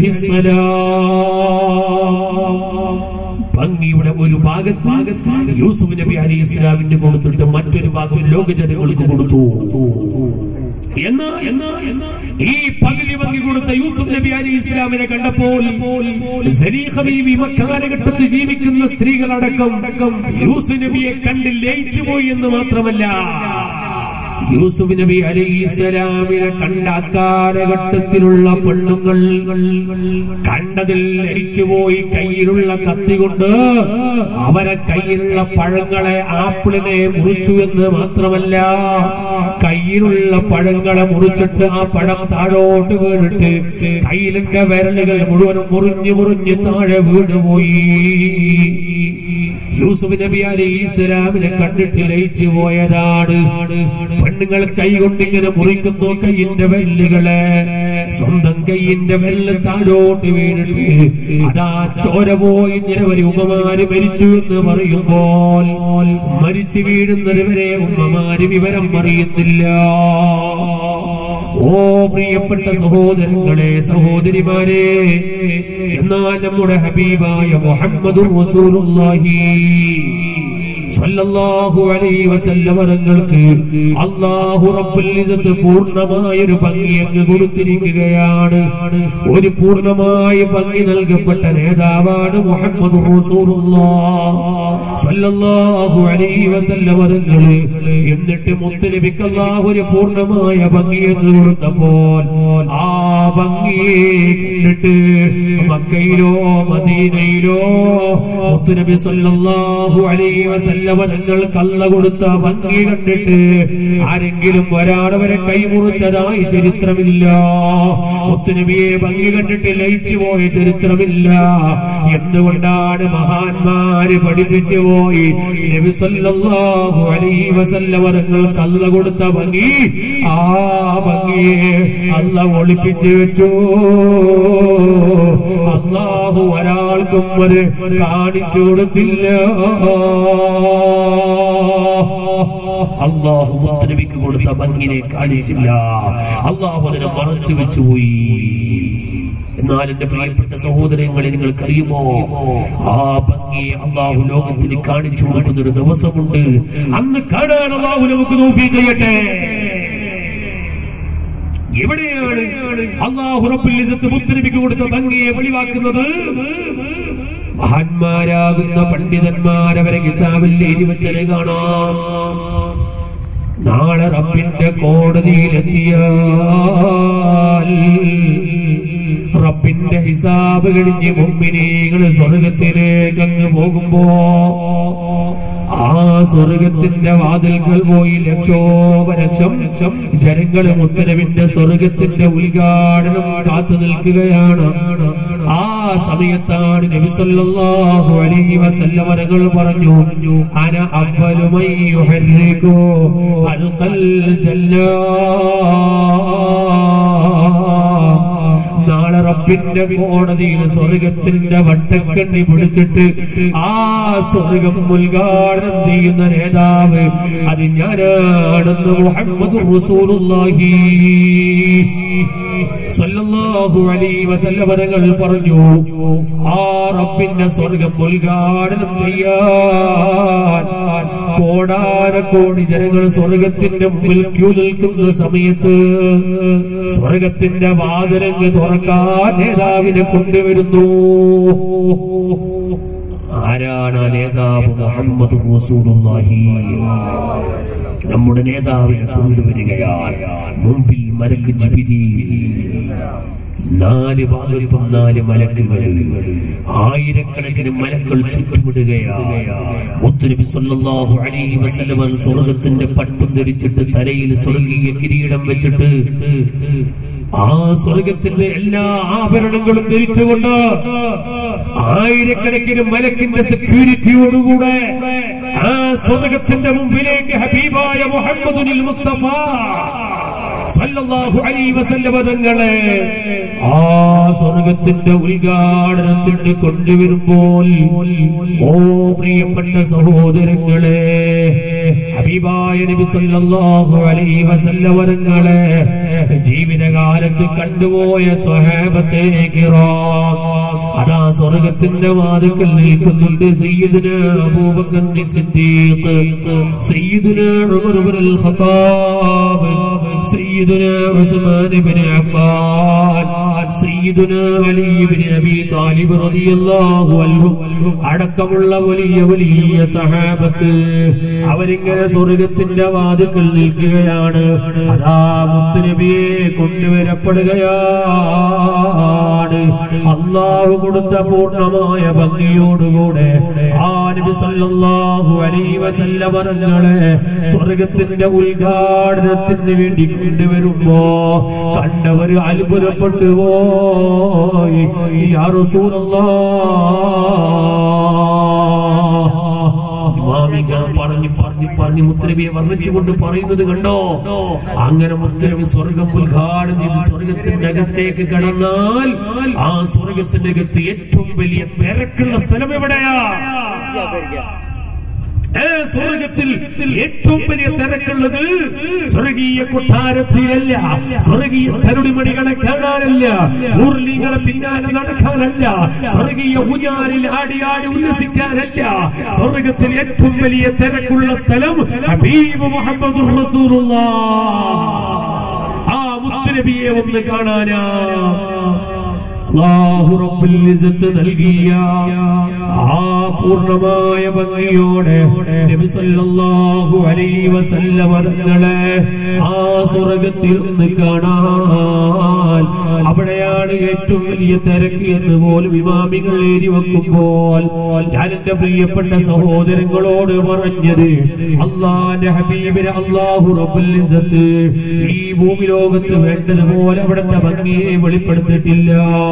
അലിഹിസ്സലാം ഭംഗിയുടെ ഒരു ഭാഗത്ത് ഭാഗത്ത് യൂസുഫ് നബി അലി ഇസ്ലാമിന്റെ കൊടുത്തിട്ട് മറ്റൊരു ഭാഗം ലോക ജനങ്ങൾക്ക് കൊടുത്തു എന്നാ എന്നാ എന്നാ ഈ പകുതി ഭംഗി കൊടുത്ത യൂസുഫ് നബി അലി ഇസ്ലാമിനെ കണ്ടപ്പോൾ സലീഖ ബീവി മക്കാലഘട്ടത്തിൽ ജീവിക്കുന്ന സ്ത്രീകളടക്കം യൂസുഫ് നബിയെ കണ്ട് ലയിച്ചു പോയി എന്ന് മാത്രമല്ല യൂസുഫ് നബി അലൈഹിസ്സലാമിനെ കണ്ട അക്കാലഘട്ടത്തിലുള്ള പെണ്ണുങ്ങൾ കണ്ടതിൽ ലയിച്ചുപോയി കയ്യിലുള്ള കത്തി കൊണ്ട് അവരെ കയ്യിലുള്ള പഴങ്ങളെ ആപ്പിളിനെ മുറിച്ചു എന്ന് മാത്രമല്ല കയ്യിലുള്ള പഴങ്ങളെ മുറിച്ചിട്ട് ആ പഴം താഴോട്ട് വീണിട്ട് കയ്യിലിന്റെ വിരലുകൾ മുഴുവനും മുറിഞ്ഞു മുറിഞ്ഞ് താഴെ വീണുപോയി യൂസുഫ് നബി അലൈഹി ഇസ്ലാമിനെ കണ്ടിട്ട് ലയിച്ചു പോയതാണ് പെണ്ണുങ്ങൾ കൈ കൊണ്ടിങ്ങനെ മുറിക്കുന്നു കൈയിന്റെ വെല്ലുകളെ സ്വന്തം കൈയിന്റെ വെല്ല് താഴോട്ട് വീണിട്ട് അതാ ചോര പോയി നിരവധി ഉമ്മമാര് മരിച്ചു എന്ന് പറയുമ്പോൾ മരിച്ചു വീഴുന്നത് വരെ ഉമ്മമാര് വിവരം അറിയുന്നില്ല ഓ പ്രിയപ്പെട്ട സഹോദരങ്ങളെ സഹോദരിമാരെ എന്നാൽ നമ്മുടെ ഹബീബായ മുഹമ്മദ് റസൂലുള്ളാഹി സല്ലല്ലാഹു അലൈഹി വസല്ലമ തങ്ങൾക്ക് അല്ലാഹു റബ്ബുൽ ഇസ്സത്ത് പൂർണ്ണമായ ഒരു ഭംഗി അങ്ങ് കൊടുത്തിരിക്കുകയാണ് ഒരു പൂർണ്ണമായ ഭംഗി നൽകപ്പെട്ട നേതാവാണ് മുഹമ്മദ് റസൂലുള്ളാഹ് സല്ലല്ലാഹു അലൈഹി വസല്ലമ തങ്ങൾ എന്നിട്ട് മുത്തുനബിക്ക് അല്ലാഹു ഒരു പൂർണ്ണമായ ഭംഗി എന്ന് കൊടുത്തപ്പോൾ ആ ഭംഗിയെ കണ്ടിട്ട് മക്കയിലോ മദീനയിലോ മുത്തുനബി സല്ലല്ലാഹു അലൈഹി വസല്ലമ തങ്ങൾ കള്ള കൊടുത്ത ഭംഗി കണ്ടിട്ട് ആരെങ്കിലും ഒരാളവരെ കൈമുറിച്ചതായി ചരിത്രമില്ല മുത്തുനബിയെ ഭംഗി കണ്ടിട്ട് ലയിച്ചു പോയ ചരിത്രമില്ല എന്തുകൊണ്ടാണ് മഹാന്മാര് പഠിപ്പിച്ചു പോയി നബി സല്ലല്ലാഹു അലൈഹി വസല്ലമ തങ്ങൾ കള്ള കൊടുത്ത ഭംഗി ആ ഭംഗിയെ അല്ല ഒളിപ്പിച്ചു വെച്ചു അള്ളാഹു ഒരാൾക്കും ഒരു കാണിച്ചു കൊടുത്തില്ല അള്ളാഹു മുത്തനബിക്ക് കൊടുത്ത ഭംഗിനെ കാണിച്ചില്ല അള്ളാഹു അതിനെ മറച്ചു വെച്ചുപോയി എന്നാൽ എന്റെ പ്രിയപ്പെട്ട സഹോദരങ്ങളെ നിങ്ങൾക്കറിയുമോ ആ ഭംഗിയെ അള്ളാഹു ലോകത്തിന് കാണിച്ചു കൊടുക്കുന്ന ഒരു ദിവസമുണ്ട് അന്ന് കാണാൻ അള്ളാഹു നമുക്ക് നോക്കി കഴിയട്ടെ എവിടെയാണ് അള്ളാഹു റബ്ബുൽ ഇസ്സത്ത് മുത്തനബിക്ക് കൊടുത്ത ഭംഗിയെ വെളിവാക്കുന്നത് മഹാന്മാരാകുന്ന പണ്ഡിതന്മാരവരെ കിതാബിൽ എഴുതി വെച്ചത് കാണാം നാളെ റബ്ബിന്റെ കോടതിയിലെത്തിയാൽ റബ്ബിന്റെ ഹിസാബ് കഴിഞ്ഞ് മുമ്പിനീകൾ സ്വർഗത്തിലേക്ക് അങ്ങ് പോകുമ്പോ ആ സ്വർഗത്തിന്റെ വാതിൽകൾ പോയി ലക്ഷോപലക്ഷം ലക്ഷം ജനങ്ങൾ മുത്തരവിന്റെ സ്വർഗത്തിന്റെ ഉദ്ഘാടനം കാത്തു നിൽക്കുകയാണ് ആ സമയത്താണ് നബി സല്ലല്ലാഹു അലൈഹി വസല്ലം തങ്ങൾ പറഞ്ഞു അന അവലുമൈ യുഹർരികു അൽഖൽ ജന്നാ നാളെ റബ്ബിന്റെ കോടതിയിൽ സ്വർഗത്തിന്റെ വട്ടക്കണ്ണി പിടിച്ചിട്ട് ആ സ്വർഗം ഉദ്ഘാടനം ചെയ്യുന്ന നേതാവ് അത് ഞാനാണെന്ന് മുഹമ്മദ് റസൂലുള്ളാഹി സല്ലല്ലാഹു അലൈഹി വസല്ലം തങ്ങൾ പറഞ്ഞു ആ റബ്ബിന്റെ സ്വർഗം ഉദ്ഘാടനം ചെയ്യാൻ കോടാനക്കോടി ജനങ്ങൾ സ്വർഗത്തിന്റെ മുമ്പിൽ ക്യൂ നിൽക്കുന്ന സമയത്ത് സ്വർഗത്തിന്റെ വാതിലങ്ങ് തുറക്കാൻ നേതാവിനെ കൊണ്ടുവരുന്നു ആരാണ് ആ നേതാവ് മുഹമ്മദ് റസൂലുള്ളാഹി നമ്മുടെ നേതാവിനെ കൊണ്ടുവരികയാണ് മുമ്പിൽ മലക്ക് ജിബിരി നാല് ഭാഗത്തും നാല് മലക്കുകൾ ആയിരക്കണക്കിന് മലക്കൾ ചുറ്റുമിടുകയാണ് മുത്തുനബി സല്ലല്ലാഹു അലൈഹി വസല്ലം സ്വർഗത്തിന്റെ പട്ടും ധരിച്ചിട്ട് തലയിൽ സ്വർഗീയ കിരീടം വെച്ചിട്ട് ആ സ്വർഗത്തിന്റെ എല്ലാ ആഭരണങ്ങളും ധരിച്ചുകൊണ്ട് ആയിരക്കണക്കിന് മലക്കിന്റെ സെക്യൂരിറ്റിയോടുകൂടെ ആ സ്വർഗത്തിന്റെ മുമ്പിലേക്ക് ഹബീബായ മുഹമ്മദുനിൽ മുസ്തഫ സല്ലല്ലാഹു അലൈഹി വസല്ലമ തങ്ങളെ ആ സ്വർഗത്തിന്റെ ഉദ്ഘാടനത്തിന് കൊണ്ടുവരുമ്പോൾ ഓ പ്രിയപ്പെട്ട സഹോദരങ്ങളെ ഹബീബായ നബി സല്ലല്ലാഹു അലൈഹി വസല്ലമ തങ്ങളെ ജീവിതകാലത്ത് കണ്ടുപോയ സ്വഹാബത്തെ കിറാം അതാ സ്വർഗത്തിന്റെ വാതുക്കൽ നിൽക്കുന്നുണ്ട് സയ്യിദുന അബൂബക്കർ സിദ്ദീഖ് സയ്യിദുന ഉമർ ഇബ്നുൽ ഖത്താബ് سيدنا عثمان بن عفان سيدنا علي بن ابي طالب رضي الله عنه അടക്കമുള്ള വലിയ വലിയ സഹാബത്ത് അവരിങ്ങനെ സ്വർഗത്തിന്റെ വാതുക്കൾ നിൽക്കുകയാണ് അതാ മുത്തുനബിയെ കൊണ്ടുവരപ്പെടുകയാണ് അള്ളാഹു കൊടുത്ത പൂർണ്ണമായ ഭംഗിയോടുകൂടെ ആ നബി സല്ലല്ലാഹു അലൈഹി വസല്ലം പറഞ്ഞങ്ങളെ സ്വർഗത്തിന്റെ ഉദ്ഘാടനത്തിന് വേണ്ടി കൊണ്ടുവരുമ്പോ കണ്ടവർ അത്ഭുതപ്പെട്ടു പോയി യാ റസൂലല്ലാഹ് ഇമാമിങ്ങൾ പറഞ്ഞു പറഞ്ഞു പറഞ്ഞു മുത്തരബിയെ വർണ്ണിച്ചുകൊണ്ട് പറയുന്നത് കണ്ടോ അങ്ങനെ മുത്തരബി സ്വർഗം ഉദ്ഘാടനം ചെയ്ത് സ്വർഗത്തിന്റെ അകത്തേക്ക് കടന്നാൽ ആ സ്വർഗത്തിന്റെ അകത്ത് ഏറ്റവും വലിയ തിരക്കുള്ള സ്ഥലം എവിടെയാ ഏ, സ്വർഗത്തിൽ ഏറ്റവും വലിയ തിരക്കുള്ളത് സ്വർഗീയ കൊട്ടാരത്തിലല്ല സ്വർഗീയ കരുടിമണികളെ കാണാനല്ല ഊർലിങ്ങളെ പിന്നാലെ നടക്കാനല്ല സ്വർഗീയ ഊഞ്ഞാലിൽ ആടി ആടി ഉല്ലസിക്കാനല്ല സ്വർഗത്തിൽ ഏറ്റവും വലിയ തിരക്കുള്ള സ്ഥലം ഹബീബ് മുഹമ്മദ് ആ മുത്തുനബിയെ ഒന്ന് കാണാനാ അല്ലാഹു റബ്ബുൽ ഇസ്സത്ത് നൽകിയ ആ പൂർണ്ണമായ ഭംഗിയോടെ നബി സല്ലല്ലാഹു അലൈഹി വസല്ലമ തങ്ങളെ ആ സ്വർഗത്തിൽ നിന്ന് കാണാൻ അവിടെയാണ് ഏറ്റവും വലിയ തിരക്ക് എന്ന് പോലും ഇമാമികൾ എഴുതി വെക്കുമ്പോൾ ഞാൻ എന്റെ പ്രിയപ്പെട്ട സഹോദരങ്ങളോട് പറഞ്ഞത് അള്ളാന്റെ ഹബീബിന് അള്ളാഹു റബ്ബുൽ ഇസ്സത്ത് ഈ ഭൂമി ലോകത്ത് വേണ്ടതുപോലെ അവിടുത്തെ ഭംഗിയെ വെളിപ്പെടുത്തിയിട്ടില്ല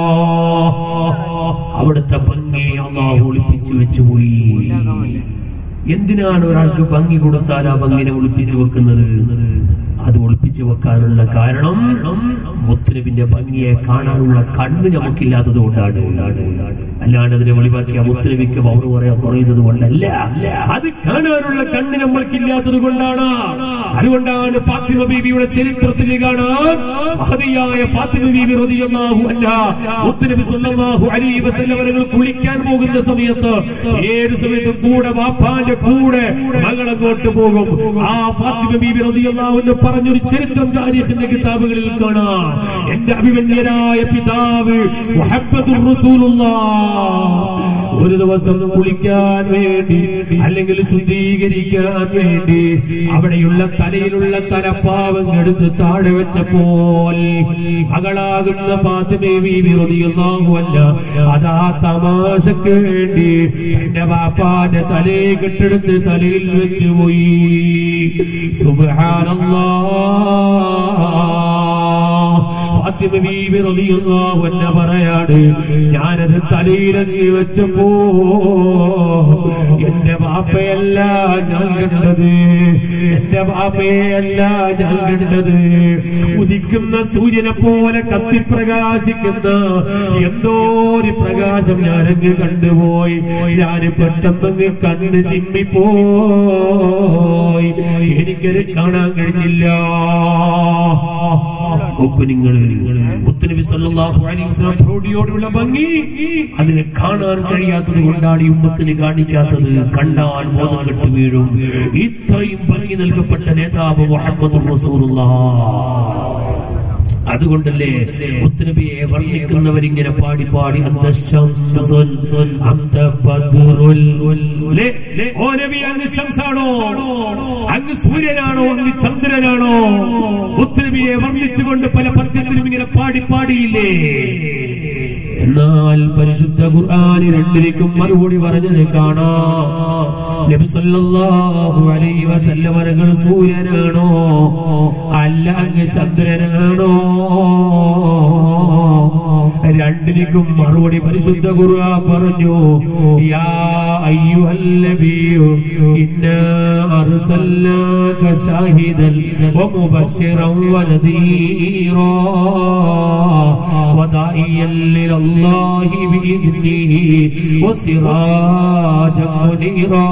അവിടുത്തെ ഭംഗി അള്ളാഹു ഒളിപ്പിച്ചു വെച്ചുപോയി എന്തിനാണ് ഒരാൾക്ക് ഭംഗി കൊടുത്താൽ ആ ഭംഗിനെ ഒളിപ്പിച്ചു വെക്കുന്നത് അത് ഒളിപ്പിച്ചു വെക്കാനുള്ള കാരണം മുത്തരബിന്റെ ഭംഗിയെ കാണാനുള്ള കണ്ണ് നമുക്കില്ലാത്തത് കൊണ്ടാണ് അല്ലാണ്ട് അതിനെ വെളിവാക്കിയ മുത്തരബിക്ക് പവർ പറയാൻ കുറയുന്നത് കൊണ്ടല്ല അത് കാണാനുള്ള കണ്ണ് നമ്മൾക്കില്ലാത്തത് കൊണ്ടാണ് അതുകൊണ്ടാണ് ഫാത്തിമ ബീവിയുടെ ചരിത്രത്തിൽ കാണാൻ മഹതിയായ ഫാത്തിമ ബീവി റളിയല്ലാഹു അൻഹാ മുത്തനബി സല്ലല്ലാഹു അലൈഹി വസല്ലം അവர்கள் കുളിക്കാൻ പോകുന്ന സമയത്ത് ഏത് സമയത്തും കൂടെ വാപ്പാന്റെ കൂടെ മകൾ അങ്ങോട്ട് പോകും ആ ഫാത്തിമ ബീബി റളിയല്ലാഹു അൻഹ പറഞ്ഞൊരു ചരിത്രം താരീഖിന്റെ കിതാബുകളിൽ കാണാം എന്റെ അഭിമന്യരായ പിതാവ് മുഹമ്മദുർ റസൂലുള്ളാഹ് ഒരു ദിവസം കുളിക്കാൻ വേണ്ടി അല്ലെങ്കിൽ ശുദ്ധീകരിക്കാൻ വേണ്ടി അവിടെയുള്ള തലയിലുള്ള തലപ്പാവം എടുത്ത് താഴെ വെച്ചപ്പോൾ മകളാകുന്ന ഫാത്തിമേ ബീബി റളിയല്ലാഹു അൻഹ അതാ തമാശക്ക് വേണ്ടി എന്റെ ബാപ്പാന്റെ തലയെ കെട്ടെടുത്ത് തലയിൽ വെച്ച് പോയി സുബ്ഹാനല്ലാഹ് ഫാത്തിമ ബീവി റളിയല്ലാഹു അൻഹ പറയാണ് ഞാനത് തലയിലങ്ങി വെച്ചപ്പോ എന്റെ ബാപ്പയല്ല ഞാൻ കണ്ടത് എന്റെ ബാപ്പയല്ല ഞാൻ കണ്ടത് ഉദിക്കുന്ന സൂര്യനെ പോലെ കത്തിപ്രകാശിക്കുന്ന എന്തോ ഒരു പ്രകാശം ഞാനങ്ങ് കണ്ടുപോയി ഞാൻ പെട്ടെന്നങ്ങ് കണ്ണ് ചിമ്മിപ്പോയി എനിക്കത് കാണാൻ കഴിഞ്ഞില്ല നോക്കൂ നിങ്ങൾ മുത്തനബി സല്ലല്ലാഹു അലൈഹി വസല്ലം പ്രൗഢിയോടുള്ള ഭംഗി അതിനെ കാണാൻ കഴിയാത്തത് കൊണ്ടാണ് ഈ ഉമ്മത്തിന് കാണിക്കാത്തത് കണ്ടാൽ ബോധം കെട്ട് വീഴും ഇത്രയും ഭംഗി നൽകപ്പെട്ട നേതാവ് മുഹമ്മദ് അതുകൊണ്ടല്ലേ മുത്തനബിയെ വർണ്ണിക്കുന്നവരിങ്ങനെ പാടി പാടി അന്ത ശംസുൻ, അന്ത ബദ്റുൽ. ലേ, ലേ, ഓ നബി അങ്ങ് ശംസാണോ അങ്ങ് സൂര്യനാണോ അങ്ങ് ചന്ദ്രനാണോ മുത്തനബിയെ വർണ്ണിച്ചുകൊണ്ട് പല പദ്യത്തിലും ഇങ്ങനെ പാടി പാടിയില്ലേ എന്നാൽ പരിശുദ്ധ ഖുർആാന് രണ്ടിലേക്കും മറുപടി പറഞ്ഞത് കാണാം നബി സല്ലല്ലാഹു അലൈഹി വസല്ലമകൾ സൂര്യനാണോ അല്ല അങ്ങ് ചന്ദ്രനാണോ രണ്ടിലേക്കും മറുപടി പരിശുദ്ധ ഖുർആൻ പറഞ്ഞു യാ അയ്യുഹൽ നബിയു ഇന്നാ അർസൽനാക ഷാഹിദൻ വമുബശ്ശിറൻ വനദീറാ وداعيا إلى الله بإذنه وسراجا منيرا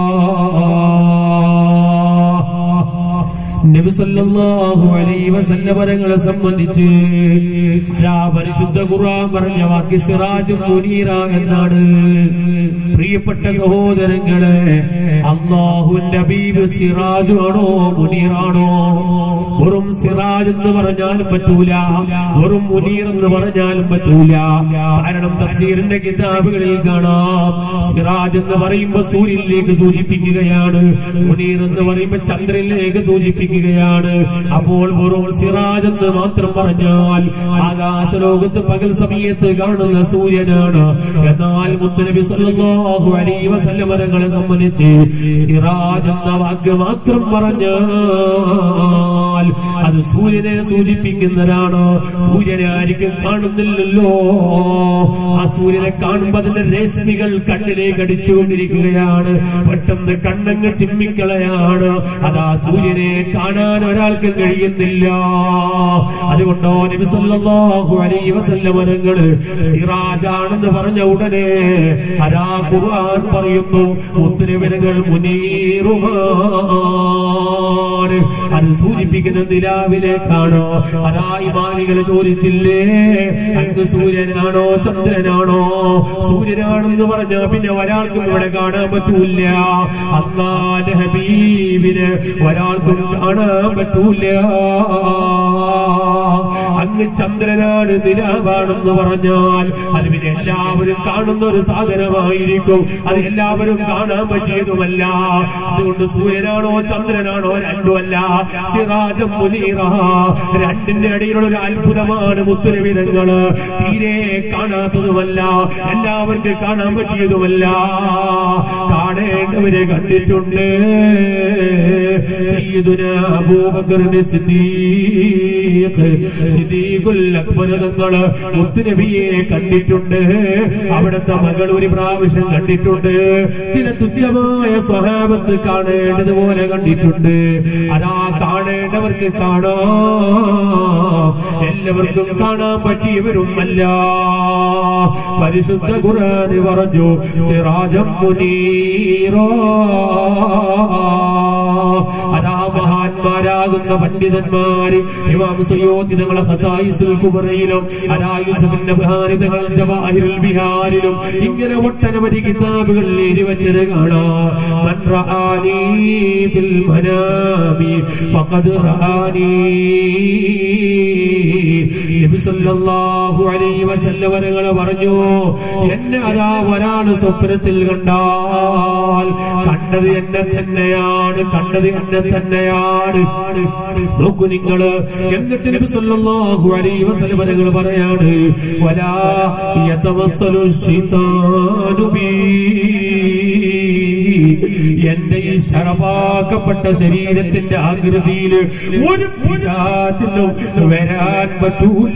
നബി സല്ലല്ലാഹു അലൈഹി വസല്ലം വരങ്ങളെ സംബന്ധിച്ച് ആ പരിശുദ്ധ ഖുർആൻ പറഞ്ഞ വാക്ക് സിറാജ് മുനീറ എന്നാണ് പ്രിയപ്പെട്ട സഹോദരങ്ങളെ അള്ളാഹുവിന്റെ ഹബീബ് സിറാജ് ആണോ മുനീറാണോ വെറും സിറാജ് എന്ന് പറഞ്ഞാലും പറ്റൂല വെറും മുനീർ എന്ന് പറഞ്ഞാലും പറ്റൂല കാരണം തഫ്സീറിന്റെ കിതാബുകളിൽ കാണാം സിറാജ് എന്ന് പറയുമ്പോൾ സൂര്യനിലേക്ക് സൂചിപ്പിക്കുകയാണ് മുനീർ എന്ന് പറയുമ്പോൾ ചന്ദ്രനിലേക്ക് സൂചിപ്പിക്കുകയാണ് അപ്പോൾ വെറും സിറാജ് എന്ന് മാത്രം പറഞ്ഞാൽ ആകാശലോകത്ത് പകൽ സമയത്ത് കാണുന്ന സൂര്യനാണ് എന്നാൽ മുത്തനബി സല്ലല്ലാഹു അലൈഹി വസല്ലം മരങ്ങളെ സംബന്ധിച്ച് സിറാജ് എന്ന വാക്ക് മാത്രം പറഞ്ഞാൽ അത് സൂര്യനെ സൂചിപ്പിക്കുന്നതാണ് സൂര്യനെ ആയിരിക്കും കാണുന്നില്ലല്ലോ ആ സൂര്യനെ കാണുമ്പോൾ അതിന്റെ രശ്മികൾ കണ്ണിലേക്ക് അടിച്ചുകൊണ്ടിരിക്കുകയാണ് പെട്ടെന്ന് കണ്ണങ്ങ് ചിമ്മിക്കളയാണ് അതാ സൂര്യനെ കാണാൻ ഒരാൾക്ക് കഴിയുന്നില്ല അതുകൊണ്ടോ നബി സല്ലല്ലാഹു അലൈഹി വസല്ലം മരങ്ങള് സിറാജാണെന്ന് പറഞ്ഞ ഉടനെ അരാ ഖുർആൻ പറയുന്നു മുദ്രവിനകൾ മുനീറുമാണ് അത് സൂചിപ്പിക്കുന്ന നിലാവിലേക്കാണോ അതാ ഇമാനികൾ ചോദിച്ചില്ലേ അങ്ങ് സൂര്യനാണോ ചന്ദ്രനാണോ സൂര്യനാണെന്ന് പറഞ്ഞ പിന്നെ ഒരാൾക്കും ഇവിടെ കാണാൻ പറ്റൂല അള്ളാന്റെ ഹബീബിന് ഒരാൾക്കും കാണാൻ പറ്റൂല അങ്ങ് ചന്ദ്രനാണ് നിലാവാണെന്ന് പറഞ്ഞാൽ അത് പിന്നെ എല്ലാവരും കാണുന്ന ഒരു സാധനമായിരിക്കും അത് എല്ലാവരും കാണാൻ പറ്റിയതുമല്ല അതുകൊണ്ട് സൂര്യനാണോ ചന്ദ്രനാണോ രണ്ടുമല്ല സിറാജം മുനീറ രണ്ടിന്റെ ഇടയിലുള്ള ഒരു അത്ഭുതമാണ് മുത്തുരവിധങ്ങള് തീരെ കാണാത്തതുമല്ല എല്ലാവർക്കും കാണാൻ പറ്റിയതുമല്ല കാണേണ്ടവരെ കണ്ടിട്ടുണ്ട് സയ്യിദുന അബൂബക്കറിന്റെ സിദ്ദീഖ് സിദ്ദീഖുൽ അക്ബർ തങ്ങള് മുത്തുനബിയെ കണ്ടിട്ടുണ്ട് അവിടുത്തെ മകൾ ഒരു പ്രാവശ്യം കണ്ടിട്ടുണ്ട് ചില തുച്ഛമായ സ്വഭാവത്ത് കാണേണ്ടതുപോലെ കണ്ടിട്ടുണ്ട് അതാ കാണേണ്ടവർക്ക് കാണാം എല്ലാവർക്കും കാണാൻ പറ്റിയവരുമല്ല പരിശുദ്ധ ഖുർആന് പറഞ്ഞു സിറാജം മുനീറോ അതാ മഹാന്മാരാകുന്ന പണ്ഡിതന്മാര് ഇമാം സുയോത്തി തങ്ങളെ ഹസായിസുൽ കുബറയിലും അതാ യൂസഫിന്റെ ബഹാരിതകൾ ജവാഹിറുൽ ബിഹാരിലും ഇങ്ങനെ ഒട്ടനവധി കിതാബുകളിൽ എഴുതി വെച്ചത് കാണാം മൻ റആനി ഫിൽ മനാമി ഫഖദ് റആനി നബി സല്ലല്ലാഹു അലൈഹി വസല്ലം വരങ്ങൾ പറഞ്ഞു എന്നെ അതാ ഒരാള് സ്വപ്നത്തിൽ കണ്ടാൽ കണ്ടത് എന്നെ തന്നെയാണ് കണ്ടത് എന്നെ തന്നെയാണ് നോക്കൂ നിങ്ങള് എന്നിട്ട് നബി സല്ലല്ലാഹു അലൈഹി വസല്ലം വരങ്ങൾ പറയാണ് വലാ യതവസ്സലു ശൈത്താനു ബീ എന്റെ ഈ ശറവാക്കപ്പെട്ട ശരീരത്തിന്റെ ആകൃതിയിൽ ഒരു പിശാചിനും വരാൻ പറ്റൂല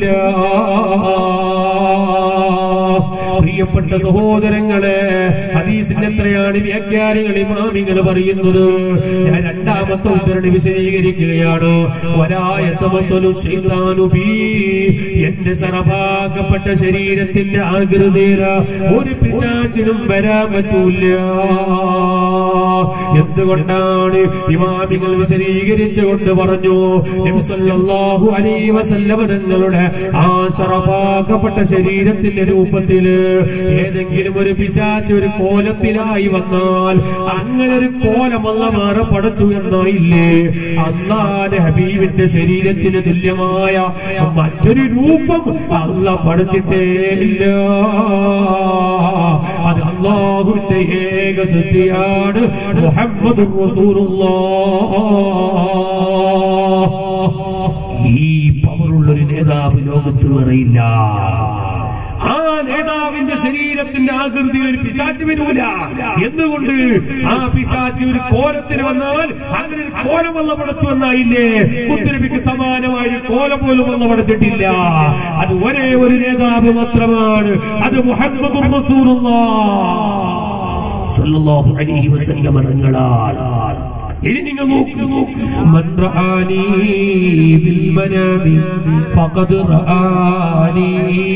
പ്രിയപ്പെട്ട സഹോദരങ്ങളെ ഹദീസിന്റെ എത്രയാണ് വ്യാഖ്യാനികൾ ഇമാമിങ്ങൾ പറയുന്നത് ഞാൻ രണ്ടാമത്തെ ഉദ്ധരണി വിശദീകരിക്കുകയാണ് ഒരായത്തമത്തൊരു ശൈതാനുബീ എന്റെ സറഭാഗപ്പെട്ട ശരീരത്തിന്റെ ആകൃതിയിൽ ഒരു പിശാചിനും വരാൻ പറ്റൂല എന്തുകൊണ്ടാണ് ഇമാമികൾ വിശദീകരിച്ചുകൊണ്ട് പറഞ്ഞു നബി സല്ലല്ലാഹു അലൈഹി വസല്ലമ തങ്ങളുടെ ആ ശറഭാഗപ്പെട്ട ശരീരത്തിന്റെ രൂപത്തില് ഏതെങ്കിലും ഒരു പിശാച്ച് ഒരു കോലത്തിലായി വന്നാൽ അങ്ങനെ ഒരു കോലമല്ല മാറ പടച്ചു എന്നായില്ലേ അള്ളാന്റെ ഹബീബിന്റെ ശരീരത്തിന് തുല്യമായ മറ്റൊരു രൂപം അല്ല പഠിച്ചിട്ടേ ഇല്ല അത് അള്ളാഹുവിന്റെ ഏക സൃഷ്ടിയാണ് മുഹമ്മദ് ഈ പവറുള്ളൊരു നേതാവ് ലോകത്ത് വേറെയില്ല ആ നേതാവിന്റെ ശരീരത്തിന്റെ ആകൃതിയിൽ ഒരു പിശാച്ച് വരൂല എന്തുകൊണ്ട് ആ പിശാച്ച് ഒരു കോലത്തിന് വന്നാൽ അങ്ങനെ ഒരു കോലം വന്ന പടച്ചു വന്നായില്ലേ മുത്തരബിക്ക് സമാനമായ ഒരു കോലം പോലും വന്ന പടച്ചിട്ടില്ല അത് ഒരേ ഒരു നേതാവ് മാത്രമാണ് അത് മുഹമ്മദ് സല്ലല്ലാഹു അലൈഹി വസല്ലം തങ്ങളാണ് ഇനി നിങ്ങൾ നോക്കൂ മൻ റആനി ബിൽ മനാമി ഫഖദ് റആനി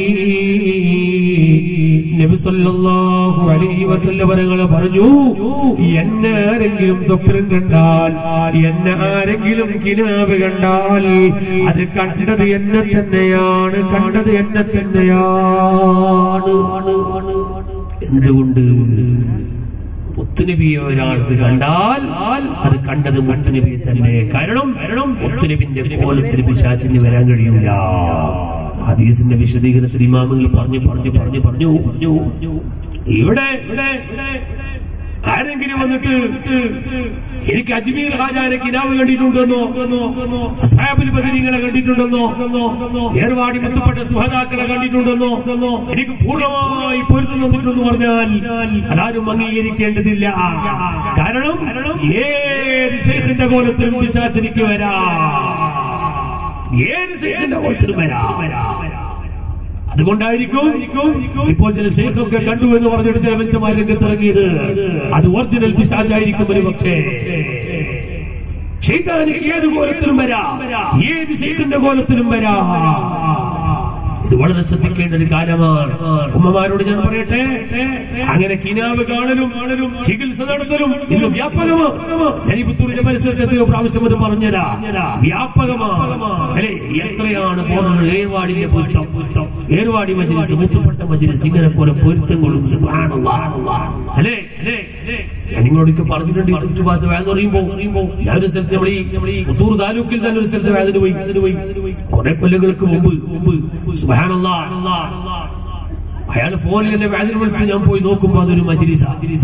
നബി സല്ലല്ലാഹു അലൈഹി വസല്ലം തങ്ങൾ പറഞ്ഞു എന്നെ ആരെങ്കിലും സ്വപ്നം കണ്ടാൽ എന്നെ ആരെങ്കിലും കിനാവ് കണ്ടാൽ അത് കണ്ടത് എന്നെ തന്നെയാണ് കണ്ടത് എന്നെ തന്നെയാണ് എന്തുകൊണ്ട് മുത്തുനബിയെ ഒരാൾക്ക് കണ്ടാൽ അത് കണ്ടത് മുത്തുനബിയെ തന്നെ കാരണം കാരണം മുത്തുനബിന്റെ കോലത്തിന് പിശാച്ചിന് വരാൻ കഴിയൂല ഹദീസിന്റെ വിശദീകരണത്തിൽ ഇമാമുകൾ പറഞ്ഞു പറഞ്ഞു പറഞ്ഞു പറഞ്ഞു പറഞ്ഞു ഇവിടെ ഇവിടെ ഇവിടെ ആരെങ്കിലും വന്നിട്ട് എനിക്ക് അജ്മീർ ഹാജാനെ കിനാവ് കണ്ടിട്ടുണ്ടെന്നോ അസാബിൽ ബദരീങ്ങളെ കണ്ടിട്ടുണ്ടെന്നോ ഏർവാടി ബന്ധപ്പെട്ട സുഹതാക്കളെ കണ്ടിട്ടുണ്ടെന്നോ എനിക്ക് പൂർണ്ണമായി പൊരുത്തം തന്നിട്ടെന്ന് പറഞ്ഞാൽ അതാരും അംഗീകരിക്കേണ്ടതില്ല കാരണം ഏത് ശേഖന്റെ കോലത്തിലും പിശാചനിക്ക് വരാം ഏത് ശേഖന്റെ കോലത്തിലും വരാം വരാം അതുകൊണ്ടായിരിക്കും ഇപ്പോൾ ചില ശേഖമൊക്കെ കണ്ടു എന്ന് പറഞ്ഞിട്ട് ചില മെച്ചമാർ രംഗത്തിറങ്ങിയത് അത് ഒറിജിനൽ പിശാചായിരിക്കും ഒരു പക്ഷേ ഷെയ്ത്താനിക്ക് ഏത് കോലത്തിലും വരാം ഏത് ശേഖന്റെ കോലത്തിലും വരാം ഇത് വളരെ ശ്രദ്ധിക്കേണ്ട ഒരു കാലമാണ് ഉമ്മമാരോട് ഞാൻ പറയട്ടെ അങ്ങനെ കിനാവ് കാണലും ചികിത്സ നടത്തലും ഇത് വ്യാപകമാണ് ഞാൻ ഈ പുത്തൂരിന്റെ പരിസരത്ത് എത്രയോ പ്രാവശ്യം അത് പറഞ്ഞുതരാ വ്യാപകമാണ് അല്ലെ എത്രയാണ് പോകുന്നത് ഏർവാടിന്റെ പൊരുത്തം പൊരുത്തം ഏർവാടി മജിലിസ് മുത്തുപ്പെട്ട മജിലിസ് ഇങ്ങനെ പോലെ പൊരുത്തങ്ങളും അല്ലേ അല്ലേ ഞാൻ നിങ്ങളോടൊക്കെ പറഞ്ഞിട്ടുണ്ട് ഈ ചുറ്റുപാത്ത് വേദന പറയുമ്പോ പറയുമ്പോ ഞാനൊരു സ്ഥലത്ത് നമ്മൾ ഈ നമ്മൾ ഈ പുത്തൂർ താലൂക്കിൽ തന്നെ ഒരു സ്ഥലത്ത് വേദന പോയി അതിന് പോയി കുറെ കൊല്ലങ്ങൾക്ക് മുമ്പ് മുമ്പ് സുബാനല്ലാ അയാൾ ഫോണിൽ എന്നെ വേദന വിളിച്ച് ഞാൻ പോയി നോക്കുമ്പോ അതൊരു മജിലിസ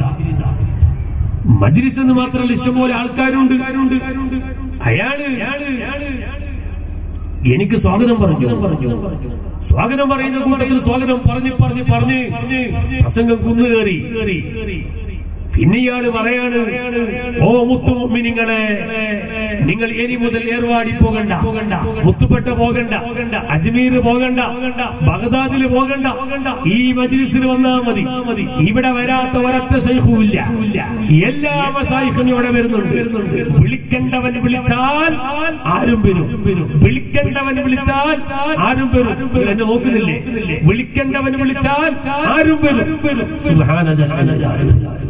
മജിലിസ് എന്ന് മാത്രമല്ല ഇഷ്ടംപോലെ ആൾക്കാരുണ്ട് അയാള് അയാള് എനിക്ക് സ്വാഗതം പറഞ്ഞു പറഞ്ഞു സ്വാഗതം പറയുന്ന കൂട്ടത്തിൽ സ്വാഗതം പറഞ്ഞ് പറഞ്ഞ് പറഞ്ഞ് പ്രസംഗം കുന്നുകയറി പിന്നെ ഇയാള് പറയാണ് ഓ മുത്തുമിനിങ്ങളെ നിങ്ങൾ ഇനി മുതൽ ഏർവാടി പോകണ്ട പോകണ്ട മുത്തുപ്പെട്ട പോകണ്ട അജ്മീർ പോകണ്ട ബഗ്ദാദിൽ പോകണ്ട ഈ മജ്ലിസിൽ വന്നാ മതി മതി ഇവിടെ വരാത്ത ഒരൊറ്റ സൈഹുമില്ല എല്ലാ മസായിഖും ഇവിടെ വരുന്നുണ്ട് വിളിക്കേണ്ടവൻ വിളിച്ചാൽ ആരും വരും വിളിക്കേണ്ടവൻ വിളിച്ചാൽ ആരും വരും നിങ്ങൾ എന്നെ നോക്കുന്നില്ലേ വിളിക്കേണ്ടവൻ വിളിച്ചാൽ ആരും വരും സുബ്ഹാനല്ലാഹ്